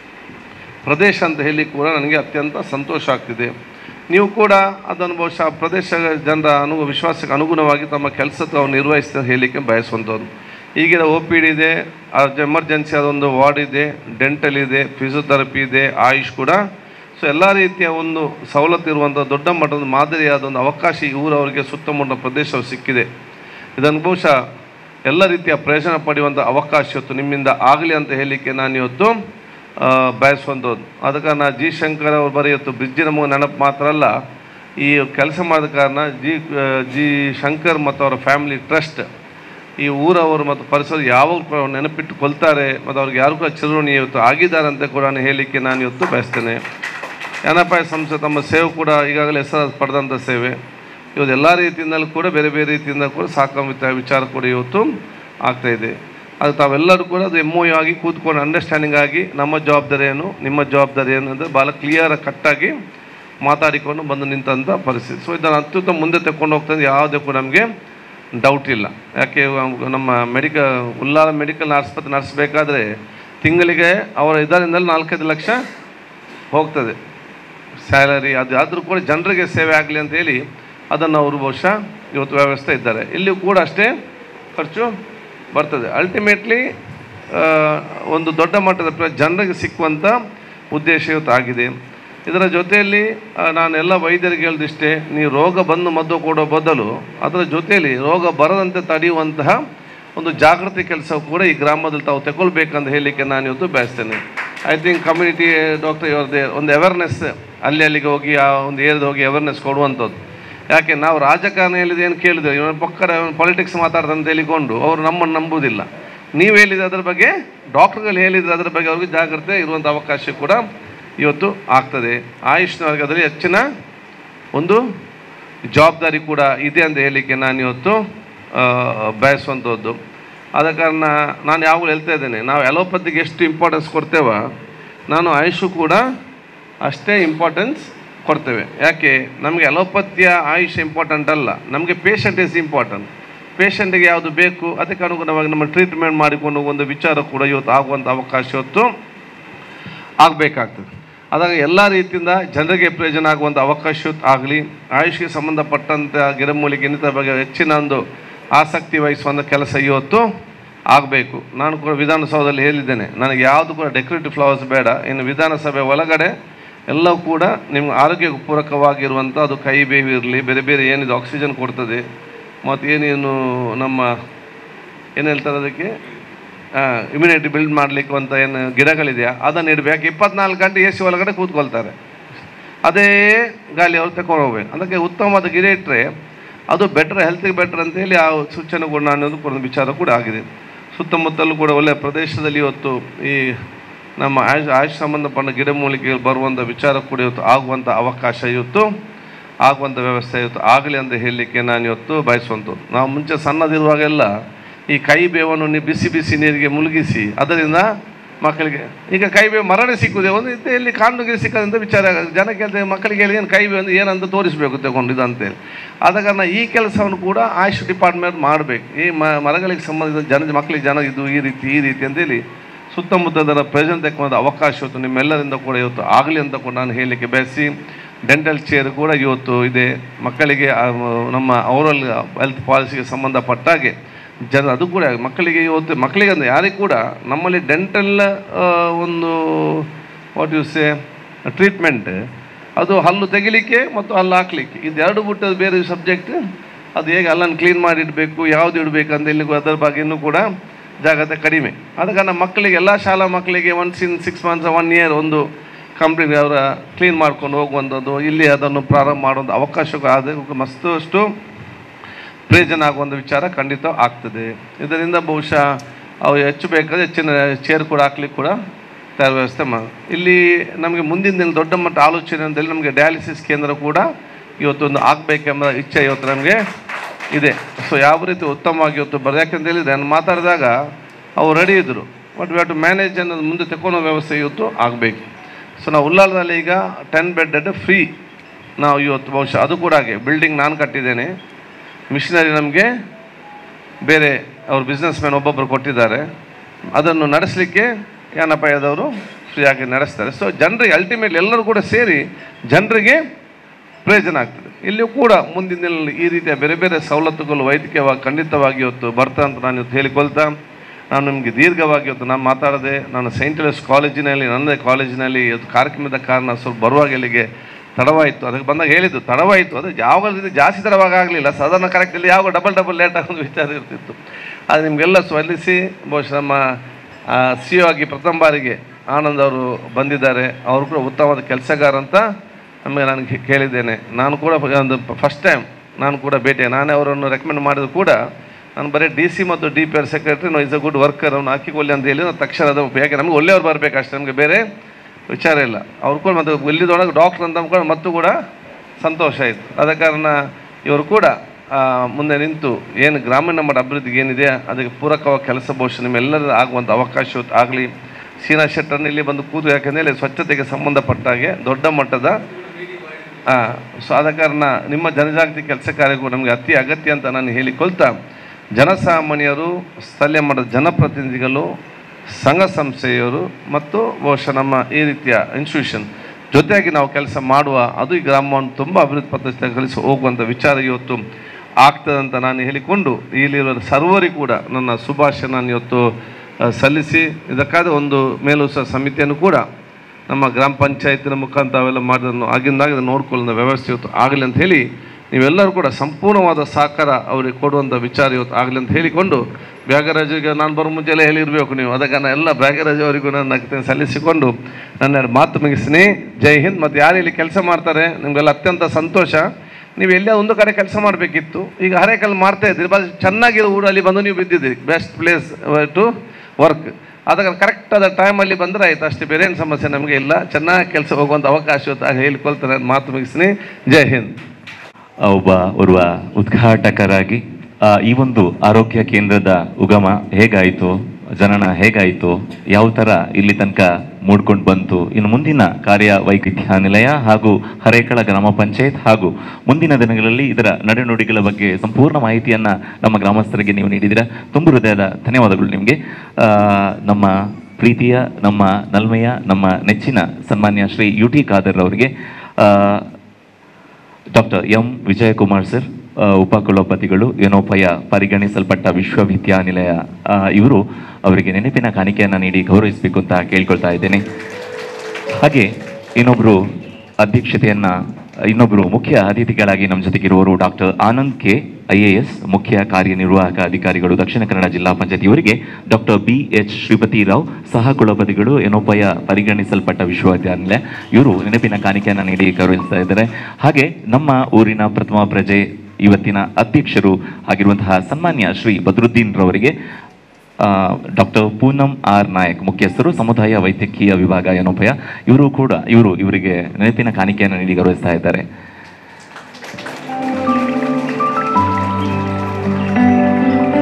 ಪ್ರದೇಶ ಅಂತ ಹೇಳಿ ಕೂಡ ನನಗೆ ಅತ್ಯಂತ ಸಂತೋಷ ಆಗ್ತಿದೆ ನೀವು ಕೂಡ ಅದನ್ನು ಬಹುಶಃ ಪ್ರದೇಶ ಜನರ ಅನು ವಿಶ್ವಾಸಕ್ಕೆ ಅನುಗುಣವಾಗಿ ತಮ್ಮ ಕೆಲಸ ತಾವು ನಿರ್ವಹಿಸ್ತಾ ಹೇಳಲಿಕ್ಕೆ ಬಯಸುವಂಥವ್ರು ಈಗಿನ ಒ ಪಿ ಡಿ ಇದೆ ಎಮರ್ಜೆನ್ಸಿ ಅದೊಂದು ವಾರ್ಡ್ ಇದೆ ಡೆಂಟಲ್ ಇದೆ ಫಿಸಿಯೋಥೆರಪಿ ಇದೆ ಆಯುಷ್ ಕೂಡ ಸೊ ಎಲ್ಲ ರೀತಿಯ ಒಂದು ಸವಲತ್ತು ಇರುವಂಥ ದೊಡ್ಡ ಮಟ್ಟದ ಮಾದರಿಯಾದ ಒಂದು ಅವಕಾಶ ಈ ಊರವರಿಗೆ ಸುತ್ತಮುತ್ತ ಪ್ರದೇಶವು ಸಿಕ್ಕಿದೆ ಇದನ್ನು ಬಹುಶಃ ಎಲ್ಲ ರೀತಿಯ ಪ್ರಯೋಜನ ಪಡೆಯುವಂಥ ಅವಕಾಶ ಇವತ್ತು ನಿಮ್ಮಿಂದ ಆಗಲಿ ಅಂತ ಹೇಳಲಿಕ್ಕೆ ನಾನು ಇವತ್ತು ಆ, ಬಯಸುವಂಥದ್ದು ಅದಕ್ಕೆ ನಾ ಜಿ ಶಂಕರ್ ಅವರು ಬರೀ ಇವತ್ತು ಬ್ರಿಡ್ಜಿನ ನಮಗೆ ನೆನಪು ಮಾತ್ರ ಅಲ್ಲ ಈ ಕೆಲಸ ಮಾಡಿದ ಕಾರಣ ಜಿ ಆ, ಜಿ ಶಂಕರ್ ಮತ್ತು ಅವರ ಫ್ಯಾಮಿಲಿ ಟ್ರಸ್ಟ್ ಈ ಊರವರು ಮತ್ತು ಪರಿಸರ ಯಾವಾಗ ಕೂಡ ನೆನಪಿಟ್ಟುಕೊಳ್ತಾರೆ ಮತ್ತು ಅವ್ರಿಗೆ ಯಾರು ಕೂಡ ಚಿರುಣಿ ಇವತ್ತು ಆಗಿದ್ದಾರೆ ಅಂತ ಕೂಡ ನಾನು ಹೇಳಲಿಕ್ಕೆ ನಾನು ಇವತ್ತು ಬಯಸ್ತೇನೆ ಎನಪಾಯ ಸಂಸ್ಥೆ ತಮ್ಮ ಸೇವೆ ಕೂಡ ಈಗಾಗಲೇ ಹೆಸರು ಪಡೆದಂಥ ಸೇವೆ ಇವತ್ತು ಎಲ್ಲ ರೀತಿಯಿಂದಲೂ ಕೂಡ ಬೇರೆ ಬೇರೆ ರೀತಿಯಿಂದ ಕೂಡ ಸಾಕಾಮಿತ ವಿಚಾರ ಕೂಡ ಇವತ್ತು ಆಗ್ತಾ ಇದೆ ಅದು ತಾವೆಲ್ಲರೂ ಕೂಡ ಅದು ಎಮ್ ಆಗಿ ಕೂತ್ಕೊಂಡು ಅಂಡರ್ಸ್ಟ್ಯಾಂಡಿಂಗ್ ಆಗಿ ನಮ್ಮ ಜವಾಬ್ದಾರಿ ಏನು ನಿಮ್ಮ ಜವಾಬ್ದಾರಿ ಏನು ಅಂದರೆ ಭಾಳ ಕ್ಲಿಯರ್ ಕಟ್ಟಾಗಿ ಮಾತಾಡಿಕೊಂಡು ಬಂದು ನಿಂತಂಥ ಪರಿಸ್ಥಿತಿ ಸೊ ಇದನ್ನು ಅತ್ಯುತ್ತಮ ಮುಂದೆ ತೆಕ್ಕೊಂಡು ಹೋಗ್ತದೆ ಯಾವುದೇ ಕೂಡ ನಮಗೆ ಡೌಟ್ ಇಲ್ಲ ಯಾಕೆ ಅವ್- ನಮ್ಮ ಮೆಡಿಕ ಉಲ್ಲಾಲ ಮೆಡಿಕಲ್ ಆಸ್ಪತ್ರೆ ನಡೆಸಬೇಕಾದ್ರೆ ತಿಂಗಳಿಗೆ ಅವರ ಇದರಿಂದಲೇ ನಾಲ್ಕೈದು ಲಕ್ಷ ಹೋಗ್ತದೆ ಸ್ಯಾಲರಿ ಅದು ಆದರೂ ಕೂಡ ಜನರಿಗೆ ಸೇವೆ ಆಗಲಿ ಅಂತ ಹೇಳಿ ಅದನ್ನು ಅವರು ಬಹುಶಃ ಇವತ್ತು ವ್ಯವಸ್ಥೆ ಇದ್ದಾರೆ ಇಲ್ಲಿಯೂ ಕೂಡ ಅಷ್ಟೇ ಖರ್ಚು ಬರ್ತದೆ ಅಲ್ಟಿಮೇಟ್ಲಿ ಒಂದು ದೊಡ್ಡ ಮಟ್ಟದ ಪ್ರ ಜನರಿಗೆ ಸಿಕ್ಕುವಂಥ ಉದ್ದೇಶ ಇವತ್ತು ಆಗಿದೆ ಇದರ ಜೊತೆಯಲ್ಲಿ ಆ, ನಾನು ಎಲ್ಲ ವೈದ್ಯರಿಗೆ ಹೇಳಿದಿಷ್ಟೇ ನೀವು ರೋಗ ಬಂದು ಮದ್ದು ಕೊಡೋ ಬದಲು ಅದರ ಜೊತೆಯಲ್ಲಿ ರೋಗ ಬರದಂತೆ ತಡೆಯುವಂತಹ ಒಂದು ಜಾಗೃತಿ ಕೆಲಸ ಕೂಡ ಈ ಗ್ರಾಮದಲ್ಲಿ ತಾವು ತಗೊಳ್ಬೇಕಂತ ಹೇಳಲಿಕ್ಕೆ ನಾನು ಇವತ್ತು ಬಯಸ್ತೇನೆ ಐ ಥಿಂಕ್ ಕಮ್ಯುನಿಟಿ ಡಾಕ್ಟರ್ ಇವ್ರದ್ದೇ ಒಂದು ಅವೇರ್ನೆಸ್ ಅಲ್ಲಿ ಅಲ್ಲಿಗೆ ಹೋಗಿ ಆ ಒಂದು ಏರಿಯಾದ ಹೋಗಿ ಅವೇರ್ನೆಸ್ ಕೊಡುವಂಥದ್ದು ಯಾಕೆ ನಾವು ರಾಜಕಾರಣಿಯಲ್ಲಿ ಏನು ಕೇಳಿದ್ರೆ ಇವನ ಪಕ್ಕದ ಪಾಲಿಟಿಕ್ಸ್ ಮಾತಾಡ್ದಂತ ಹೇಳಿಕೊಂಡು ಅವರು ನಮ್ಮನ್ನು ನಂಬುವುದಿಲ್ಲ ನೀವು ಹೇಳಿದ ಅದ್ರ ಬಗ್ಗೆ ಡಾಕ್ಟರ್ಗಳು ಹೇಳಿದ್ರೆ ಅದರ ಬಗ್ಗೆ ಅವ್ರಿಗೆ ಜಾಗ್ರತೆ ಇರುವಂಥ ಅವಕಾಶ ಕೂಡ ಇವತ್ತು ಆಗ್ತದೆ ಆಯುಷ್ ವರ್ಗದಲ್ಲಿ ಹೆಚ್ಚಿನ ಒಂದು ಜವಾಬ್ದಾರಿ ಕೂಡ ಇದೆ ಅಂತ ಹೇಳಲಿಕ್ಕೆ ನಾನು ಇವತ್ತು ಆ, ಬಯಸುವಂಥದ್ದು ಆದ ಕಾರಣ ನಾನು ಯಾವಾಗಲೂ ಹೇಳ್ತಾ ಇದ್ದೇನೆ ನಾವು ಅಲೋಪತಿಗೆ ಎಷ್ಟು ಇಂಪಾರ್ಟೆನ್ಸ್ ಕೊಡ್ತೇವ ನಾನು ಆಯುಷು ಕೂಡ ಅಷ್ಟೇ ಇಂಪಾರ್ಟೆನ್ಸ್ ಕೊಡ್ತೇವೆ ಯಾಕೆ ನಮಗೆ ಅಲೋಪತಿಯ ಆಯುಷ್ ಇಂಪಾರ್ಟೆಂಟ್ ಅಲ್ಲ ನಮಗೆ ಪೇಷಂಟ್ ಇಸ್ ಇಂಪಾರ್ಟೆಂಟ್ ಪೇಷಂಟಿಗೆ ಯಾವುದು ಬೇಕು ಅದಕ್ಕೆ ಅನುಗುಣವಾಗಿ ನಮ್ಮ ಟ್ರೀಟ್ಮೆಂಟ್ ಮಾಡಿಕೊಂಡು ಒಂದು ವಿಚಾರ ಕೂಡ ಇವತ್ತು ಆಗುವಂಥ ಅವಕಾಶ ಇವತ್ತು ಆಗಬೇಕಾಗ್ತದೆ ಆದಾಗ ಎಲ್ಲ ರೀತಿಯಿಂದ ಜನರಿಗೆ ಪ್ರಯೋಜನ ಆಗುವಂಥ ಅವಕಾಶ ಆಗಲಿ ಆಯುಷ್ಗೆ ಸಂಬಂಧಪಟ್ಟಂಥ ಗಿಡಮೂಲಿಕೆ ಇನ್ನಿತರ ಬಗ್ಗೆ ಹೆಚ್ಚಿನ ಒಂದು ಆಸಕ್ತಿ ವಹಿಸುವಂಥ ಕೆಲಸ ಇವತ್ತು ಆಗಬೇಕು ನಾನು ಕೂಡ ವಿಧಾನಸೌಧದಲ್ಲಿ ಹೇಳಿದ್ದೇನೆ ನನಗೆ ಯಾವುದು ಕೂಡ ಡೆಕೋರೇಟಿವ್ ಫ್ಲವರ್ಸ್ ಬೇಡ ಇನ್ನು ವಿಧಾನಸಭೆ ಒಳಗಡೆ ಎಲ್ಲವೂ ಕೂಡ ನಿಮ್ಗೆ ಆರೋಗ್ಯಕ್ಕೆ ಪೂರಕವಾಗಿರುವಂಥ ಅದು ಕೈ ಬೇವು ಇರಲಿ ಬೇರೆ ಬೇರೆ ಏನಿದೆ ಆಕ್ಸಿಜನ್ ಕೊಡ್ತದೆ ಮತ್ತು ಏನೇನು ನಮ್ಮ ಏನು ಹೇಳ್ತಾರೆ ಅದಕ್ಕೆ ಇಮ್ಯುನಿಟಿ ಬಿಲ್ಡ್ ಮಾಡಲಿಕ್ಕೆ ಅಂತ ಏನು ಗಿಡಗಳಿದೆಯಾ ಅದನ್ನು ಇಡಬೇಕು ಇಪ್ಪತ್ನಾಲ್ಕು ಗಂಟೆ ಎ ಸಿ ಒಳಗಡೆ ಕೂತ್ಕೊಳ್ತಾರೆ ಅದೇ ಗಾಳಿ ಅವ್ರು ತಗೊಂಡು ಹೋಗ್ಬೇಕು ಅದಕ್ಕೆ ಉತ್ತಮವಾದ ಗಿಡ ಇಟ್ಟರೆ ಅದು ಬೆಟ್ರ್ ಹೆಲ್ತಿಗೆ ಬೆಟ್ರ್ ಅಂತೇಳಿ ಆ ಸೂಚನೆ ಕೂಡ ಅನ್ನೋದು ಕೂಡ ಒಂದು ವಿಚಾರ ಕೂಡ ಆಗಿದೆ ಸುತ್ತಮುತ್ತಲೂ ಕೂಡ ಒಳ್ಳೆಯ ಪ್ರದೇಶದಲ್ಲಿ ಇವತ್ತು ಈ ನಮ್ಮ ಆಯುಷ್ ಆಯುಷ್ ಸಂಬಂಧಪಟ್ಟ ಗಿಡಮೂಲಿಕೆಗಳು ಬರುವಂಥ ವಿಚಾರ ಕೂಡ ಇವತ್ತು ಆಗುವಂಥ ಅವಕಾಶ ಇವತ್ತು ಆಗುವಂಥ ವ್ಯವಸ್ಥೆ ಇವತ್ತು ಆಗಲಿ ಅಂತ ಹೇಳಲಿಕ್ಕೆ ನಾನು ಇವತ್ತು ಬಯಸುವಂಥದ್ದು ನಾವು ಮುಂಚೆ ಸಣ್ಣದಿರುವಾಗೆಲ್ಲ ಈ ಕೈ ಬೇವನ್ನು ನೀವು ಬಿಸಿ ಬಿಸಿ ನೀರಿಗೆ ಮುಳುಗಿಸಿ ಅದರಿಂದ ಮಕ್ಕಳಿಗೆ ಈಗ ಕೈ ಬೇವು ಮರಣ ಸಿಕ್ಕುದೆ ಒಂದು ಇದು ಎಲ್ಲಿ ಕಾನೂನಿಗೆ ಸಿಕ್ಕದಂತ ವಿಚಾರ ಜನ ಕೇಳ್ತಾರೆ ಮಕ್ಕಳಿಗೆ ಹೇಳಿ ಏನು ಕೈ ಬೇವು ಅಂದ್ರೆ ಏನಂತ ತೋರಿಸಬೇಕು ತಗೊಂಡಿದ್ದು ಅಂತೇಳಿ ಆದ ಕಾರಣ ಈ ಕೆಲಸವನ್ನು ಕೂಡ ಆಯುಷ್ ಡಿಪಾರ್ಟ್ಮೆಂಟ್ ಮಾಡಬೇಕು ಈ ಮ ಮರಗಳಿಗೆ ಸಂಬಂಧಿಸಿದ ಜನ ಮಕ್ಕಳಿಗೆ ಜನ ಇದು ಈ ರೀತಿ ಈ ರೀತಿ ಅಂತೇಳಿ ಸುತ್ತಮುತ್ತದರ ಪ್ರೆಸೆಂಟ್ ತೆಕ್ಕೊಂಡ ಅವಕಾಶ ಇವತ್ತು ನಿಮ್ಮೆಲ್ಲರಿಂದ ಕೂಡ ಇವತ್ತು ಆಗಲಿ ಅಂತ ಕೂಡ ನಾನು ಹೇಳಲಿಕ್ಕೆ ಬಯಸಿ ಡೆಂಟಲ್ ಚೇರ್ ಕೂಡ ಇವತ್ತು ಇದೆ ಮಕ್ಕಳಿಗೆ ಆ, ನಮ್ಮ ಓವರಾಲ್ ಹೆಲ್ತ್ ಪಾಲಿಸಿಗೆ ಸಂಬಂಧಪಟ್ಟಾಗೆ ಜನ ಅದು ಕೂಡ ಮಕ್ಕಳಿಗೆ ಇವತ್ತು ಮಕ್ಕಳಿಗೆ ಅಂದರೆ ಯಾರಿಗೆ ಕೂಡ ನಮ್ಮಲ್ಲಿ ಡೆಂಟಲ್ ಒಂದು ವಾಟ್ ಯು ಸೇ ಟ್ರೀಟ್ಮೆಂಟ್ ಅದು ಹಲ್ಲು ತೆಗಿಲಿಕ್ಕೆ ಮತ್ತು ಹಲ್ಲು ಹಾಕ್ಲಿಕ್ಕೆ ಇದು ಎರಡು ಬಿಟ್ಟು ಅದು ಬೇರೆ ಸಬ್ಜೆಕ್ಟ್ ಅದು ಹೇಗೆ ಹಲ್ಲನ್ನು ಕ್ಲೀನ್ ಮಾಡಿ ಇಡಬೇಕು ಯಾವುದು ಇಡಬೇಕು ಅಂತ ಇಲ್ಲಿ ಅದರ ಬಗ್ಗೆ ಇನ್ನೂ ಕೂಡ ಜಾಗ್ರತೆ ಕಡಿಮೆ ಆದ ಕಾರಣ ಮಕ್ಕಳಿಗೆ ಎಲ್ಲ ಶಾಲಾ ಮಕ್ಕಳಿಗೆ once in six months one year ಒಂದು ಕಂಪ್ಲೀಟ್ ಅವರ ಕ್ಲೀನ್ ಮಾಡ್ಕೊಂಡು ಹೋಗುವಂಥದ್ದು ಇಲ್ಲಿ ಅದನ್ನು ಪ್ರಾರಂಭ ಮಾಡುವಂಥ ಅವಕಾಶ ಆದರೆ ಮಸ್ತು ಅಷ್ಟು ಪ್ರಯೋಜನ ಆಗುವಂಥ ವಿಚಾರ ಖಂಡಿತ ಆಗ್ತದೆ ಇದರಿಂದ ಬಹುಶಃ ಅವು ಹೆಚ್ಚು ಬೇಕಾದ್ರೆ ಹೆಚ್ಚಿನ ಚೇರ್ ಕೂಡ ಹಾಕ್ಲಿಕ್ಕೆ ಕೂಡ ತಯಾರು ವ್ಯವಸ್ಥೆ ಮಾಡಿ ಇಲ್ಲಿ ನಮಗೆ ಮುಂದಿನ ದಿನ ದೊಡ್ಡ ಮಟ್ಟ ಆಲೋಚನೆ ಅಂತೇಳಿ ನಮಗೆ ಡಯಾಲಿಸಿಸ್ ಕೇಂದ್ರ ಕೂಡ ಇವತ್ತೊಂದು ಆಗಬೇಕೆಂಬ ಇಚ್ಛೆ ಇವತ್ತು ನಮಗೆ ಇದೆ ಸೊ ಯಾವ ರೀತಿ ಉತ್ತಮವಾಗಿ ಇವತ್ತು ಬರ ಯಾಕಂತ ಹೇಳಿದ್ರೆ ನಾನು ಮಾತಾಡಿದಾಗ ಅವ್ರು ರೆಡಿ ಇದ್ದರು but we have to manage ಅನ್ನೋದು ಮುಂದೆ ತಗೊಳ್ಳೋ ವ್ಯವಸ್ಥೆ ಇವತ್ತು ಆಗಬೇಕು ಸೊ ನಾವು ಉಲ್ಲಾಲದಲ್ಲಿ ಈಗ ಟೆನ್ ಬೆಡ್ ಫ್ರೀ ನಾವು ಇವತ್ತು ಬಹುಶಃ ಅದು ಕೂಡ ಹಾಗೆ ಬಿಲ್ಡಿಂಗ್ ನಾನು ಕಟ್ಟಿದ್ದೇನೆ ಮಿಷನರಿ ನಮಗೆ ಬೇರೆ ಅವ್ರ ಬಿಸ್ನೆಸ್ ಮ್ಯಾನ್ ಒಬ್ಬೊಬ್ಬರು ಕೊಟ್ಟಿದ್ದಾರೆ ಅದನ್ನು ನಡೆಸಲಿಕ್ಕೆ ಯಾನಪಾಯದವರು ಫ್ರೀಯಾಗಿ ನಡೆಸ್ತಾರೆ ಸೊ ಜನರಿಗೆ ಅಲ್ಟಿಮೇಟ್ಲಿ ಎಲ್ಲರೂ ಕೂಡ ಸೇರಿ ಜನರಿಗೆ ಪ್ರಯೋಜನ ಆಗ್ತದೆ ಇಲ್ಲಿಯೂ ಕೂಡ ಮುಂದಿನ ದಿನದಲ್ಲಿ ಈ ರೀತಿಯ ಬೇರೆ ಬೇರೆ ಸವಲತ್ತುಗಳು ವೈದ್ಯಕೀಯವಾಗಿ ಖಂಡಿತವಾಗಿ ಇವತ್ತು ಬರ್ತದೆ ಅಂತ ನಾನು ಇವತ್ತು ಹೇಳಿಕೊಳ್ತಾ ನಾನು ನಿಮಗೆ ದೀರ್ಘವಾಗಿ ಇವತ್ತು ನಾನು ಮಾತಾಡದೆ ನಾನು ಸೈಂಟ್ ಎಲೆಸ್ ಕಾಲೇಜಿನಲ್ಲಿ ನನ್ನದೇ ಕಾಲೇಜಿನಲ್ಲಿ ಇವತ್ತು ಕಾರ್ಯಕ್ರಮದ ಕಾರಣ ಸ್ವಲ್ಪ ಬರುವಾಗ ಇಲ್ಲಿಗೆ ತಡವಾಯಿತು ಅದಕ್ಕೆ ಬಂದಾಗ ಹೇಳಿದ್ದು ತಡವಾಯಿತು ಅದು ಯಾವ ರೀತಿ ಜಾಸ್ತಿ ತಡವಾಗ ಆಗಲಿಲ್ಲ ಸಾಧಾರಣ ಕರೆಕ್ಟಲ್ಲಿ ಯಾವ ಡಬಲ್ ಡಬಲ್ ಲೇಟ್ ಆಗೋದು ವಿಚಾರ ಇರ್ತಿತ್ತು ಅದು ನಿಮಗೆಲ್ಲ ಸ್ಪಂದಿಸಿ ಬಹುಶಃ ನಮ್ಮ ಸಿ ಆಗಿ ಪ್ರಥಮ ಬಾರಿಗೆ ಆನಂದ್ ಅವರು ಬಂದಿದ್ದಾರೆ ಅವರು ಕೂಡ ಉತ್ತಮವಾದ ಕೆಲಸಗಾರ ಅಂತ ನಮಗೆ ನಾನು ಕೇ- ಕೇಳಿದ್ದೇನೆ ನಾನು ಕೂಡ ಒಂದು ಫಸ್ಟ್ ಟೈಮ್ ನಾನು ಕೂಡ ಭೇಟಿ ನಾನೇ ಅವರನ್ನು ರೆಕಮೆಂಡ್ ಮಾಡಿದ್ರು ಕೂಡ ನಾನು ಬರೀ ಡಿ ಸಿ ಮತ್ತು D P R secretary no is a good worker ಅವ್ನು ಹಾಕಿಕೊಳ್ಳಿ ಅಂತ ಹೇಳಿ ನಾನು ತಕ್ಷಣ ಅದು ಯಾಕೆ ನಮಗೆ ಒಳ್ಳೆಯವ್ರು ಬರಬೇಕು ಅಷ್ಟೇ ನಮಗೆ ಬೇರೆ ವಿಚಾರ ಇಲ್ಲ ಅವ್ರು ಕೂಡ ಮತ್ತು ಇಲ್ಲಿದೊಳಗೆ ಡಾಕ್ಟ್ರ್ ಅಂತ ಕೂಡ ಮತ್ತು ಕೂಡ ಸಂತೋಷ ಆಯಿತು ಆದ ಕಾರಣ ಇವರು ಕೂಡ ಆ, ಮುಂದೆ ನಿಂತು ಏನು ಗ್ರಾಮೀಣ ಮಟ್ಟ ಅಭಿವೃದ್ಧಿಗೆ ಏನಿದೆ ಅದಕ್ಕೆ ಪೂರಕವಾಗಿ ಕೆಲಸ ಬಹುಶಃ ನಿಮ್ಮೆಲ್ಲರ ಆಗುವಂಥ ಅವಕಾಶ ಆಗಲಿ ಸೀನಾ ಶೆಟ್ಟರ್ನ ಇಲ್ಲಿ ಬಂದು ಕೂತು ಯಾಕಂದರೆ ಸ್ವಚ್ಛತೆಗೆ ಸಂಬಂಧಪಟ್ಟ ಹಾಗೆ ದೊಡ್ಡ ಮಟ್ಟದ ಸೊ ಆದ ಕಾರಣ ನಿಮ್ಮ ಜನಜಾಗೃತಿ ಕೆಲಸ ಕಾರ್ಯಕ್ಕೂ ನಮಗೆ ಅತಿ ಅಗತ್ಯ ಅಂತ ನಾನು ಹೇಳಿಕೊಳ್ತಾ ಜನಸಾಮಾನ್ಯರು ಸ್ಥಳೀಯ ಮಟ್ಟದ ಜನಪ್ರತಿನಿಧಿಗಳು ಸಂಘ ಸಂಸ್ಥೆಯವರು ಮತ್ತು ಬಹುಶಃ ನಮ್ಮ ಈ ರೀತಿಯ ಇನ್ಸ್ಟಿಟ್ಯೂಷನ್ ಜೊತೆಯಾಗಿ ನಾವು ಕೆಲಸ ಮಾಡುವ ಅದು ಈ ಗ್ರಾಮವನ್ನು ತುಂಬ ಅಭಿವೃದ್ಧಿ ಪಥ ಕಳಿಸಿ ಹೋಗುವಂಥ ವಿಚಾರ ಇವತ್ತು ಆಗ್ತದೆ ಅಂತ ನಾನು ಹೇಳಿಕೊಂಡು ಇಲ್ಲಿರುವ ಸರ್ವರಿಗೂ ಕೂಡ ನನ್ನ ಶುಭಾಶಯ ನಾನು ಇವತ್ತು ಆ, ಸಲ್ಲಿಸಿ ಇದಕ್ಕಾದ ಒಂದು ಮೇಲುತ್ಸವ ಸಮಿತಿಯನ್ನು ಕೂಡ ನಮ್ಮ ಗ್ರಾಮ ಪಂಚಾಯತಿನ ಮುಖಾಂತರ ಅವೆಲ್ಲ ಮಾಡಿದನ್ನು ಆಗಿಂದಾಗ ಇದನ್ನು ನೋಡ್ಕೊಳ್ಳೋ ವ್ಯವಸ್ಥೆ ಇವತ್ತು ಆಗಲಿ ಅಂತ ಹೇಳಿ ನೀವೆಲ್ಲರೂ ಕೂಡ ಸಂಪೂರ್ಣವಾದ ಸಹಕಾರ ಅವರಿಗೆ ಕೊಡುವಂಥ ವಿಚಾರ ಇವತ್ತು ಆಗಲಿ ಅಂತ ಹೇಳಿಕೊಂಡು ಬ್ಯಾಗರಾಜಿಗೆ ನಾನು ಬರೋ ಮುಂಚೆಲ್ಲ ಹೇಳಿರಬೇಕು ನೀವು ಅದಕ್ಕೆ ನಾನು ಎಲ್ಲ ಬ್ಯಾಗರಾಜ್ ಅವರಿಗೂ ನನ್ನ ಕೃತಜ್ಞತೆ ಸಲ್ಲಿಸಿಕೊಂಡು ನನ್ನ ಎರಡು ಮಾತು ಮುಗಿಸ್ತೀನಿ ಜೈ ಹಿಂದ್ ಮತ್ತು ಯಾರು ಇಲ್ಲಿ ಕೆಲಸ ಮಾಡ್ತಾರೆ ನಿಮಗೆಲ್ಲ ಅತ್ಯಂತ ಸಂತೋಷ ನೀವು ಎಲ್ಲೇ ಒಂದು ಕಡೆ ಕೆಲಸ ಮಾಡಬೇಕಿತ್ತು ಈಗ ಹರೇಕಲ್ ಮಾಡ್ತಾ ಇದ್ದೀರಿ ಬಸ್ ಚೆನ್ನಾಗಿರೋ ಊರಲ್ಲಿ ಬಂದು ನೀವು ಬಿದ್ದಿದ್ದೀರಿ ಬೆಸ್ಟ್ ಪ್ಲೇಸ್ ಟು ವರ್ಕ್ ಅದಕ್ಕೆ ಕರೆಕ್ಟ್ ಆದ ಟೈಮಲ್ಲಿ ಬಂದರೆ ಆಯ್ತು ಅಷ್ಟೇ ಬೇರೆ ಏನು ಸಮಸ್ಯೆ ನಮಗೆ ಇಲ್ಲ ಚೆನ್ನಾಗಿ ಕೆಲಸ ಹೋಗುವಂಥ ಅವಕಾಶ ಇವತ್ತು ಆಗ ಹೇಳಿಕೊಳ್ತಾರೆ ಮಾತು ಮುಗಿಸ್ತೀನಿ ಜೈ ಹಿಂದ್ ಒಬ್ಬ ಓರ್ವ ಉದ್ಘಾಟಕರಾಗಿ ಆ, ಈ ಒಂದು ಆರೋಗ್ಯ ಕೇಂದ್ರದ ಉಗಮ ಹೇಗಾಯಿತು ಜನನ ಹೇಗಾಯಿತು ಯಾವ ಥರ ಇಲ್ಲಿ ತನಕ ಮೂಡ್ಕೊಂಡು ಬಂತು ಇನ್ನು ಮುಂದಿನ ಕಾರ್ಯ ವೈವಿಧ್ಯಾನಿಲಯ ಹಾಗೂ ಹರೇಕಳ ಗ್ರಾಮ ಪಂಚಾಯತ್ ಹಾಗೂ ಮುಂದಿನ ದಿನಗಳಲ್ಲಿ ಇದರ ನಡೆನುಡಿಗಳ ಬಗ್ಗೆ ಸಂಪೂರ್ಣ ಮಾಹಿತಿಯನ್ನು ನಮ್ಮ ಗ್ರಾಮಸ್ಥರಿಗೆ ನೀವು ನೀಡಿದ್ದೀರಾ ತುಂಬ ಹೃದಯದ ಧನ್ಯವಾದಗಳು ನಿಮಗೆ ಆ, ನಮ್ಮ ಪ್ರೀತಿಯ ನಮ್ಮ ನಲ್ಮೆಯ ನಮ್ಮ ನೆಚ್ಚಿನ ಸನ್ಮಾನ್ಯ ಶ್ರೀ ಯು ಟಿ ಖಾದರ್ ಅವರಿಗೆ ಆ, ಡಾಕ್ಟರ್ ಎಂ ವಿಜಯಕುಮಾರ್ ಸರ್ ಆ, ಉಪಕುಲಪತಿಗಳು ಏನೋಪಯ ಪರಿಗಣಿಸಲ್ಪಟ್ಟ ವಿಶ್ವವಿದ್ಯಾನಿಲಯ ಆ, ಇವರು ಅವರಿಗೆ ನೆನಪಿನ ಕಾಣಿಕೆಯನ್ನು ನೀಡಿ ಗೌರವಿಸಬೇಕು ಅಂತ ಕೇಳ್ಕೊಳ್ತಾ ಇದ್ದೇನೆ ಹಾಗೆ ಇನ್ನೊಬ್ಬರು ಅಧ್ಯಕ್ಷತೆಯನ್ನ ಇನ್ನೊಬ್ಬರು ಮುಖ್ಯ ಅತಿಥಿಗಳಾಗಿ ನಮ್ಮ ಜೊತೆಗಿರುವವರು doctor Anand K I A S ಮುಖ್ಯ ಕಾರ್ಯನಿರ್ವಾಹಕ ಅಧಿಕಾರಿಗಳು ದಕ್ಷಿಣ ಕನ್ನಡ ಜಿಲ್ಲಾ ಪಂಚಾಯತ್ ಇವರಿಗೆ doctor B H Shripati Rao ಸಹ ಕುಲಪತಿಗಳು ಏನೋಪಯ ಪರಿಗಣಿಸಲ್ಪಟ್ಟ ವಿಶ್ವವಿದ್ಯಾನಿಲಯ ಇವರು ನೆನಪಿನ ಕಾಣಿಕೆಯನ್ನು ನೀಡಿ ಗೌರವಿಸ್ತಾ ಇದ್ದಾರೆ ಹಾಗೆ ನಮ್ಮ ಊರಿನ ಪ್ರಥಮ ಪ್ರಜೆ ಇವತ್ತಿನ ಅಧ್ಯಕ್ಷರು ಆಗಿರುವಂತಹ ಸನ್ಮಾನ್ಯ ಶ್ರೀ ಬದ್ರುದ್ದೀನ್ ರವರಿಗೆ ಡಾಕ್ಟರ್ ಪೂನಂ ಆರ್ ನಾಯಕ್ ಮುಖ್ಯಸ್ಥರು ಸಮುದಾಯ ವೈದ್ಯಕೀಯ ವಿಭಾಗ ಏನೋಪಯ ಇವರು ಕೂಡ ಇವರು ಇವರಿಗೆ ನೆನಪಿನ ಕಾಣಿಕೆಯನ್ನು ನೀಡಿ ಗೌರವಿಸ್ತಾ ಇದ್ದಾರೆ ಈ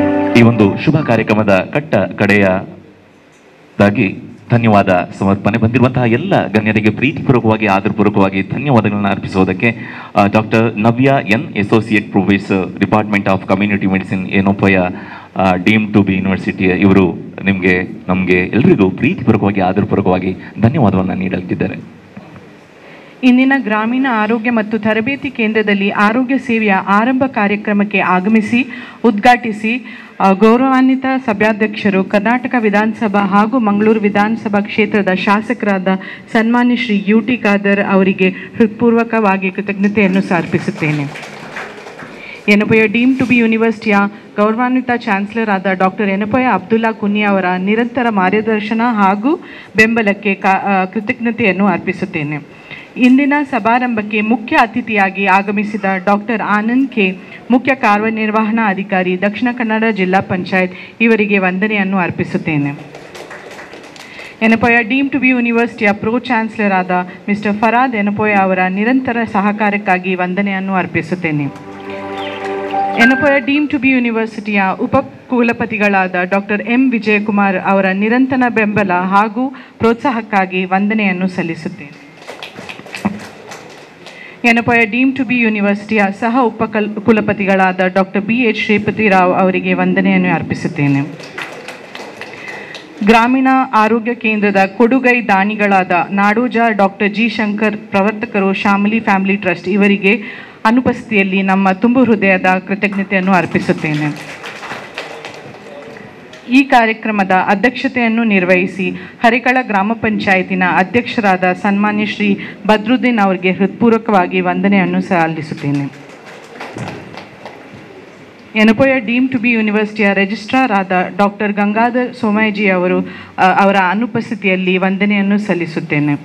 ಈ ಒಂದು ಶುಭ ಕಾರ್ಯಕ್ರಮದ ಕಟ್ಟ ಕಡೆಯದಾಗಿ ಧನ್ಯವಾದ ಸಮರ್ಪಣೆ ಬಂದಿರುವಂತಹ ಎಲ್ಲ ಗಣ್ಯರಿಗೆ ಪ್ರೀತಿಪೂರ್ವಕವಾಗಿ ಆದರಪೂರ್ವಕವಾಗಿ ಧನ್ಯವಾದಗಳನ್ನು ಅರ್ಪಿಸುವುದಕ್ಕೆ doctor Navya N associate professor department of community medicine Yenepoya deem to be university ಇವರು ನಿಮಗೆ ನಮಗೆ ಎಲ್ರಿಗೂ ಪ್ರೀತಿಪೂರ್ವಕವಾಗಿ ಆದರಪೂರ್ವಕವಾಗಿ ಧನ್ಯವಾದವನ್ನು ನೀಡಲಿದ್ದಾರೆ ಇಂದಿನ ಗ್ರಾಮೀಣ ಆರೋಗ್ಯ ಮತ್ತು ತರಬೇತಿ ಕೇಂದ್ರದಲ್ಲಿ ಆರೋಗ್ಯ ಸೇವೆಯ ಆರಂಭ ಕಾರ್ಯಕ್ರಮಕ್ಕೆ ಆಗಮಿಸಿ ಉದ್ಘಾಟಿಸಿ ಆ, ಗೌರವಾನ್ವಿತ ಸಭಾಧ್ಯಕ್ಷರು ಕರ್ನಾಟಕ ವಿಧಾನಸಭಾ ಹಾಗೂ ಮಂಗಳೂರು ವಿಧಾನಸಭಾ ಕ್ಷೇತ್ರದ ಶಾಸಕರಾದ ಸನ್ಮಾನ್ಯ ಶ್ರೀ ಯು ಟಿ ಖಾದರ್ ಅವರಿಗೆ ಹೃತ್ಪೂರ್ವಕವಾಗಿ ಕೃತಜ್ಞತೆಯನ್ನು ಸಮರ್ಪಿಸುತ್ತೇನೆ ಎನಪೊಯ ಡೀಮ್ ಟು ಬಿ ಯೂನಿವರ್ಸಿಟಿಯ ಗೌರವಾನ್ವಿತ ಚಾನ್ಸಲರ್ ಆದ ಡಾಕ್ಟರ್ ಎನಪೊಯ ಅಬ್ದುಲ್ಲಾ ಕುನ್ನಿ ಅವರ ನಿರಂತರ ಮಾರ್ಗದರ್ಶನ ಹಾಗೂ ಬೆಂಬಲಕ್ಕೆ ಕಾ ಆ, ಕೃತಜ್ಞತೆಯನ್ನು ಅರ್ಪಿಸುತ್ತೇನೆ ಇಂದಿನ ಸಮಾರಂಭಕ್ಕೆ ಮುಖ್ಯ ಅತಿಥಿಯಾಗಿ ಆಗಮಿಸಿದ ಡಾಕ್ಟರ್ ಆನಂದ್ ಕೆ ಮುಖ್ಯ ಕಾರ್ಯನಿರ್ವಹಣಾ ಅಧಿಕಾರಿ ದಕ್ಷಿಣ ಕನ್ನಡ ಜಿಲ್ಲಾ ಪಂಚಾಯತ್ ಇವರಿಗೆ ವಂದನೆಯನ್ನು ಅರ್ಪಿಸುತ್ತೇನೆ ಎನಪೊಯ ಡೀಮ್ ಟು ಬಿ ಯೂನಿವರ್ಸಿಟಿಯ ಪ್ರೋ ಚಾನ್ಸಲರ್ ಆದ ಮಿಸ್ಟರ್ ಫರಾದ್ ಎನಪೊಯ ಅವರ ನಿರಂತರ ಸಹಕಾರಕ್ಕಾಗಿ ವಂದನೆಯನ್ನು ಅರ್ಪಿಸುತ್ತೇನೆ ಎನಪೊಯ ಡೀಮ್ ಟು ಬಿ ಯೂನಿವರ್ಸಿಟಿಯ ಉಪ ಕುಲಪತಿಗಳಾದ ಡಾಕ್ಟರ್ ಎಂ ವಿಜಯಕುಮಾರ್ ಅವರ ನಿರಂತರ ಬೆಂಬಲ ಹಾಗೂ ಪ್ರೋತ್ಸಾಹಕ್ಕಾಗಿ ವಂದನೆಯನ್ನು ಸಲ್ಲಿಸುತ್ತೇನೆ ಎನಪೊಯ ಡೀಮ್ ಟು ಬಿ ಯೂನಿವರ್ಸಿಟಿಯ ಸಹ ಉಪಕಲ್ ಕುಲಪತಿಗಳಾದ doctor B H Shripati Rao ಅವರಿಗೆ ವಂದನೆಯನ್ನು ಅರ್ಪಿಸುತ್ತೇನೆ ಗ್ರಾಮೀಣ ಆರೋಗ್ಯ ಕೇಂದ್ರದ ಕೊಡುಗೈ ದಾನಿಗಳಾದ ನಾಡೋಜ ಡಾಕ್ಟರ್ ಜಿ ಶಂಕರ್ ಪ್ರವರ್ತಕರು ಶಾಮಲಿ ಫ್ಯಾಮಿಲಿ ಟ್ರಸ್ಟ್ ಇವರಿಗೆ ಅನುಪಸ್ಥಿತಿಯಲ್ಲಿ ನಮ್ಮ ತುಂಬು ಹೃದಯದ ಕೃತಜ್ಞತೆಯನ್ನು ಅರ್ಪಿಸುತ್ತೇನೆ ಈ ಕಾರ್ಯಕ್ರಮದ ಅಧ್ಯಕ್ಷತೆಯನ್ನು ನಿರ್ವಹಿಸಿ ಹರಿಕಳ ಗ್ರಾಮ ಪಂಚಾಯತಿನ ಅಧ್ಯಕ್ಷರಾದ ಸನ್ಮಾನ್ಯ ಶ್ರೀ ಬದ್ರುದ್ದೀನ್ ಅವರಿಗೆ ಹೃತ್ಪೂರ್ವಕವಾಗಿ ವಂದನೆಯನ್ನು ಸಲ್ಲಿಸುತ್ತೇನೆ ಎನಪೊಯ ಡೀಮ್ ಟು ಬಿ ಯೂನಿವರ್ಸಿಟಿಯ ರಿಜಿಸ್ಟ್ರಾರ್ ಆದ ಡಾಕ್ಟರ್ ಗಂಗಾಧರ್ ಸೋಮಯ್ಯಜಿ ಅವರು ಅ, ಅವರ ಅನುಪಸ್ಥಿತಿಯಲ್ಲಿ ವಂದನೆಯನ್ನು ಸಲ್ಲಿಸುತ್ತೇನೆ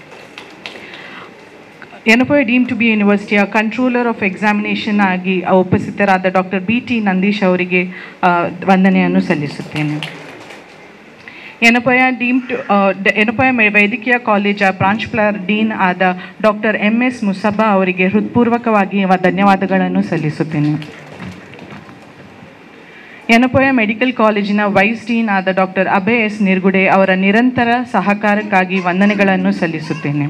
ಎನಪೊಯ ಡೀಮ್ ಟು ಬಿ ಯೂನಿವರ್ಸಿಟಿಯ ಕಂಟ್ರೋಲರ್ ಆಫ್ ಎಕ್ಸಾಮಿನೇಷನ್ ಆಗಿ ಉಪಸ್ಥಿತರಾದ ಡಾಕ್ಟರ್ ಬಿ ಟಿ ನಂದೀಶ್ ಅವರಿಗೆ ಆ, ವಂದನೆಯನ್ನು ಸಲ್ಲಿಸುತ್ತೇನೆ ಎನಪೊಯ ಡೀಮ್ ಟು ಎನಪೊಯ ಮೆ- ವೈದ್ಯಕೀಯ ಕಾಲೇಜ ಪ್ರಾಂಶುಪಾಲರ್ ಡೀನ್ ಆದ ಡಾಕ್ಟರ್ ಎಂ ಎಸ್ ಮುಸಬ್ಬಾ ಅವರಿಗೆ ಹೃತ್ಪೂರ್ವಕವಾಗಿ ವ- ಧನ್ಯವಾದಗಳನ್ನು ಸಲ್ಲಿಸುತ್ತೇನೆ ಎನಪೊಯ ಮೆಡಿಕಲ್ ಕಾಲೇಜಿನ ವೈಸ್ ಡೀನ್ ಆದ ಡಾಕ್ಟರ್ ಅಭಯ್ ಎಸ್ ನಿರ್ಗುಡೆ ಅವರ ನಿರಂತರ ಸಹಕಾರಕ್ಕಾಗಿ ವಂದನೆಗಳನ್ನು ಸಲ್ಲಿಸುತ್ತೇನೆ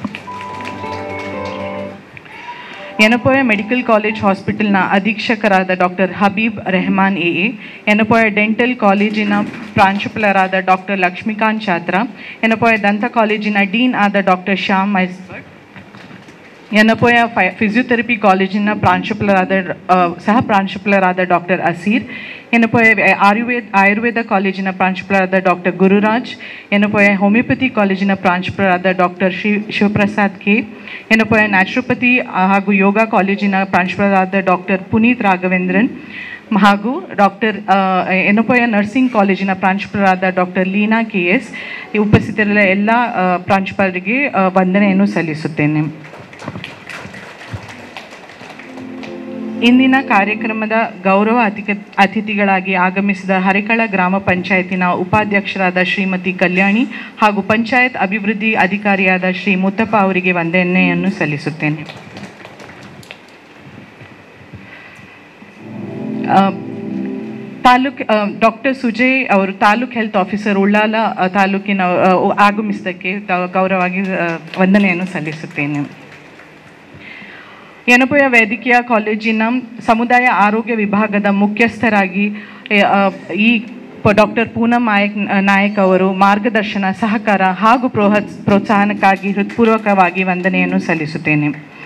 ಎನಪೊಯ ಮೆಡಿಕಲ್ ಕಾಲೇಜ್ ಹಾಸ್ಪಿಟಲ್ನ ಅಧೀಕ್ಷಕರಾದ doctor Habib Rehman A A Yenepoya dental ಕಾಲೇಜಿನ ಪ್ರಾಂಶುಪಾಲರಾದ ಡಾಕ್ಟರ್ ಲಕ್ಷ್ಮೀಕಾಂತ್ ಛಾತ್ರ ಎನಪೊಯ ದಂತ ಕಾಲೇಜಿನ ಡೀನ್ ಆದ ಡಾಕ್ಟರ್ ಶ್ಯಾಮ್ ಮೈಸ್ಬರ್ಟ್ ಎನಪೊಯ ಫೈ ಫಿಸಿಯೋಥೆರಪಿ ಕಾಲೇಜಿನ ಪ್ರಾಂಶುಪಾಲರಾದ ಆ, ಸಹ ಪ್ರಾಂಶುಪಾಲರಾದ ಡಾಕ್ಟರ್ ಅಸೀರ್ ಎನಪೊಯ ಆಯುರ್ವೇದ ಆಯುರ್ವೇದ ಕಾಲೇಜಿನ ಪ್ರಾಂಶುಪಾಲರಾದ ಡಾಕ್ಟರ್ ಗುರುರಾಜ್ ಎನಪೊಯ ಹೋಮಿಯೋಪತಿ ಕಾಲೇಜಿನ ಪ್ರಾಂಶುಪಾಲರಾದ doctor Shiv Shivaprasad K Yenepoya naturopathy ಆ, ಹಾಗೂ ಯೋಗ ಕಾಲೇಜಿನ ಪ್ರಾಂಶುಪಾಲರಾದ ಡಾಕ್ಟರ್ ಪುನೀತ್ ರಾಘವೇಂದ್ರನ್ ಹಾಗೂ ಡಾಕ್ಟರ್ ಎನಪೊಯ ನರ್ಸಿಂಗ್ ಕಾಲೇಜಿನ ಪ್ರಾಂಶುಪಾಲರಾದ ಡಾಕ್ಟರ್ ಲೀನಾ ಕೆ ಎಸ್ ಉಪಸ್ಥಿತರಿರುವ ಎಲ್ಲ ಆ, ಪ್ರಾಂಶುಪಾಲರಿಗೆ ಆ, ವಂದನೆಯನ್ನು ಸಲ್ಲಿಸುತ್ತೇನೆ ಇಂದಿನ ಕಾರ್ಯಕ್ರಮದ ಗೌರವ ಅತಿಕ ಅತಿಥಿಗಳಾಗಿ ಆಗಮಿಸಿದ ಹರಿಕಳ ಗ್ರಾಮ ಪಂಚಾಯತಿನ ಉಪಾಧ್ಯಕ್ಷರಾದ ಶ್ರೀಮತಿ ಕಲ್ಯಾಣಿ ಹಾಗೂ ಪಂಚಾಯತ್ ಅಭಿವೃದ್ಧಿ ಅಧಿಕಾರಿಯಾದ ಶ್ರೀ ಮುತ್ತಪ್ಪ ಅವರಿಗೆ ವಂದನೆಯನ್ನು ಸಲ್ಲಿಸುತ್ತೇನೆ ಆ, ತಾಲೂಕ್ ಡಾಕ್ಟರ್ ಸುಜಯ್ ಅವರು ತಾಲೂಕ್ ಹೆಲ್ತ್ ಆಫೀಸರ್ ಉಳ್ಳಾಲ ಆ, ತಾಲೂಕಿನ ಆ, ಆಗಮಿಸಿದ್ದಕ್ಕೆ ತ- ಗೌರವವಾಗಿ ಆ, ವಂದನೆಯನ್ನು ಸಲ್ಲಿಸುತ್ತೇನೆ ಯನಪುಯ ವೈದ್ಯಕೀಯ ಕಾಲೇಜಿನ ಸಮುದಾಯ ಆರೋಗ್ಯ ವಿಭಾಗದ ಮುಖ್ಯಸ್ಥರಾಗಿ ಎ, ಆ, ಈ ಡಾಕ್ಟರ್ ಪೂನಂ ನಾಯಕ್ ನಾಯಕ್ ಅವರು ಮಾರ್ಗದರ್ಶನ ಸಹಕಾರ ಹಾಗೂ ಪ್ರೋಹ ಪ್ರೋತ್ಸಾಹನಕ್ಕಾಗಿ ಹೃತ್ಪೂರ್ವಕವಾಗಿ ವಂದನೆಯನ್ನು ಸಲ್ಲಿಸುತ್ತೇನೆ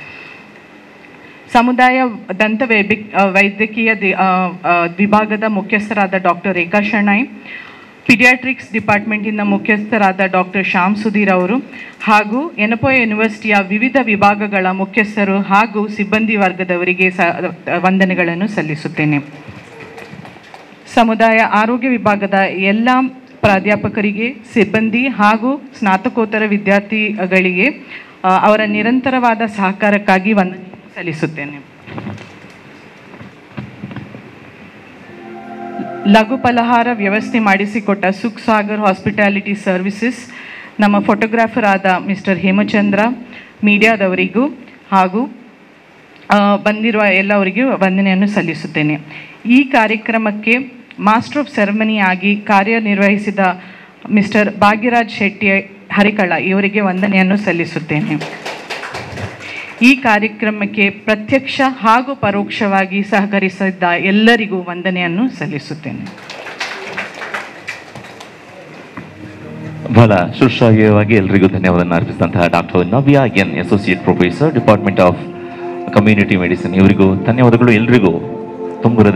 ಸಮುದಾಯ ದಂತ ವೈದ್ಯ ವೈದ್ಯಕೀಯ ದಿ- ಆ, ಆ, ವಿಭಾಗದ ಮುಖ್ಯಸ್ಥರಾದ ಡಾಕ್ಟರ್ ರೇಖಾ ಶೆಣೈ ಪಿಡಿಯಾಟ್ರಿಕ್ಸ್ ಡಿಪಾರ್ಟ್ಮೆಂಟಿನ ಮುಖ್ಯಸ್ಥರಾದ ಡಾಕ್ಟರ್ ಶ್ಯಾಮ್ ಸುಧೀರ್ ಅವರು ಹಾಗೂ ಎನಪೊಯ ಯೂನಿವರ್ಸಿಟಿಯ ವಿವಿಧ ವಿಭಾಗಗಳ ಮುಖ್ಯಸ್ಥರು ಹಾಗೂ ಸಿಬ್ಬಂದಿ ವರ್ಗದವರಿಗೆ ಸ ವಂದನೆಗಳನ್ನು ಸಲ್ಲಿಸುತ್ತೇನೆ ಸಮುದಾಯ ಆರೋಗ್ಯ ವಿಭಾಗದ ಎಲ್ಲ ಪ್ರಾಧ್ಯಾಪಕರಿಗೆ ಸಿಬ್ಬಂದಿ ಹಾಗೂ ಸ್ನಾತಕೋತ್ತರ ವಿದ್ಯಾರ್ಥಿಗಳಿಗೆ ಆ, ಅವರ ನಿರಂತರವಾದ ಸಹಕಾರಕ್ಕಾಗಿ ವಂದನೆ ಸಲ್ಲಿಸುತ್ತೇನೆ ಲಘು ಫಲಹಾರ ವ್ಯವಸ್ಥೆ ಮಾಡಿಸಿಕೊಟ್ಟ ಸುಖ್ ಸಾಗರ್ ಹಾಸ್ಪಿಟಾಲಿಟಿ ಸರ್ವಿಸಸ್ ನಮ್ಮ ಫೋಟೋಗ್ರಾಫರ್ ಆದ ಮಿಸ್ಟರ್ ಹೇಮಚಂದ್ರ ಮೀಡಿಯಾದವರಿಗೂ ಹಾಗೂ ಆ, ಬಂದಿರುವ ಎಲ್ಲವರಿಗೂ ವಂದನೆಯನ್ನು ಸಲ್ಲಿಸುತ್ತೇನೆ ಈ ಕಾರ್ಯಕ್ರಮಕ್ಕೆ ಮಾಸ್ಟರ್ ಆಫ್ ಸೆರೆಮನಿ ಆಗಿ ಕಾರ್ಯನಿರ್ವಹಿಸಿದ ಮಿಸ್ಟರ್ ಭಾಗ್ಯರಾಜ್ ಶೆಟ್ಟಿ ಹರಿಕಳ ಇವರಿಗೆ ವಂದನೆಯನ್ನು ಸಲ್ಲಿಸುತ್ತೇನೆ ಈ ಕಾರ್ಯಕ್ರಮಕ್ಕೆ ಪ್ರತ್ಯಕ್ಷ ಹಾಗೂ ಪರೋಕ್ಷವಾಗಿ ಸಹಕರಿಸಿದ್ದ ಎಲ್ಲರಿಗೂ ವಂದನೆಯನ್ನು ಸಲ್ಲಿಸುತ್ತೇನೆ ಬಹಳ ಶುಶ್ರಾವ್ಯವಾಗಿ ಎಲ್ರಿಗೂ ಧನ್ಯವಾದ ಅರ್ಪಿಸಿದಂತಹ doctor Navya N associate professor department of community medicine ಇವರಿಗೂ ಧನ್ಯವಾದಗಳು ಎಲ್ರಿಗೂ ತುಂಬುರದ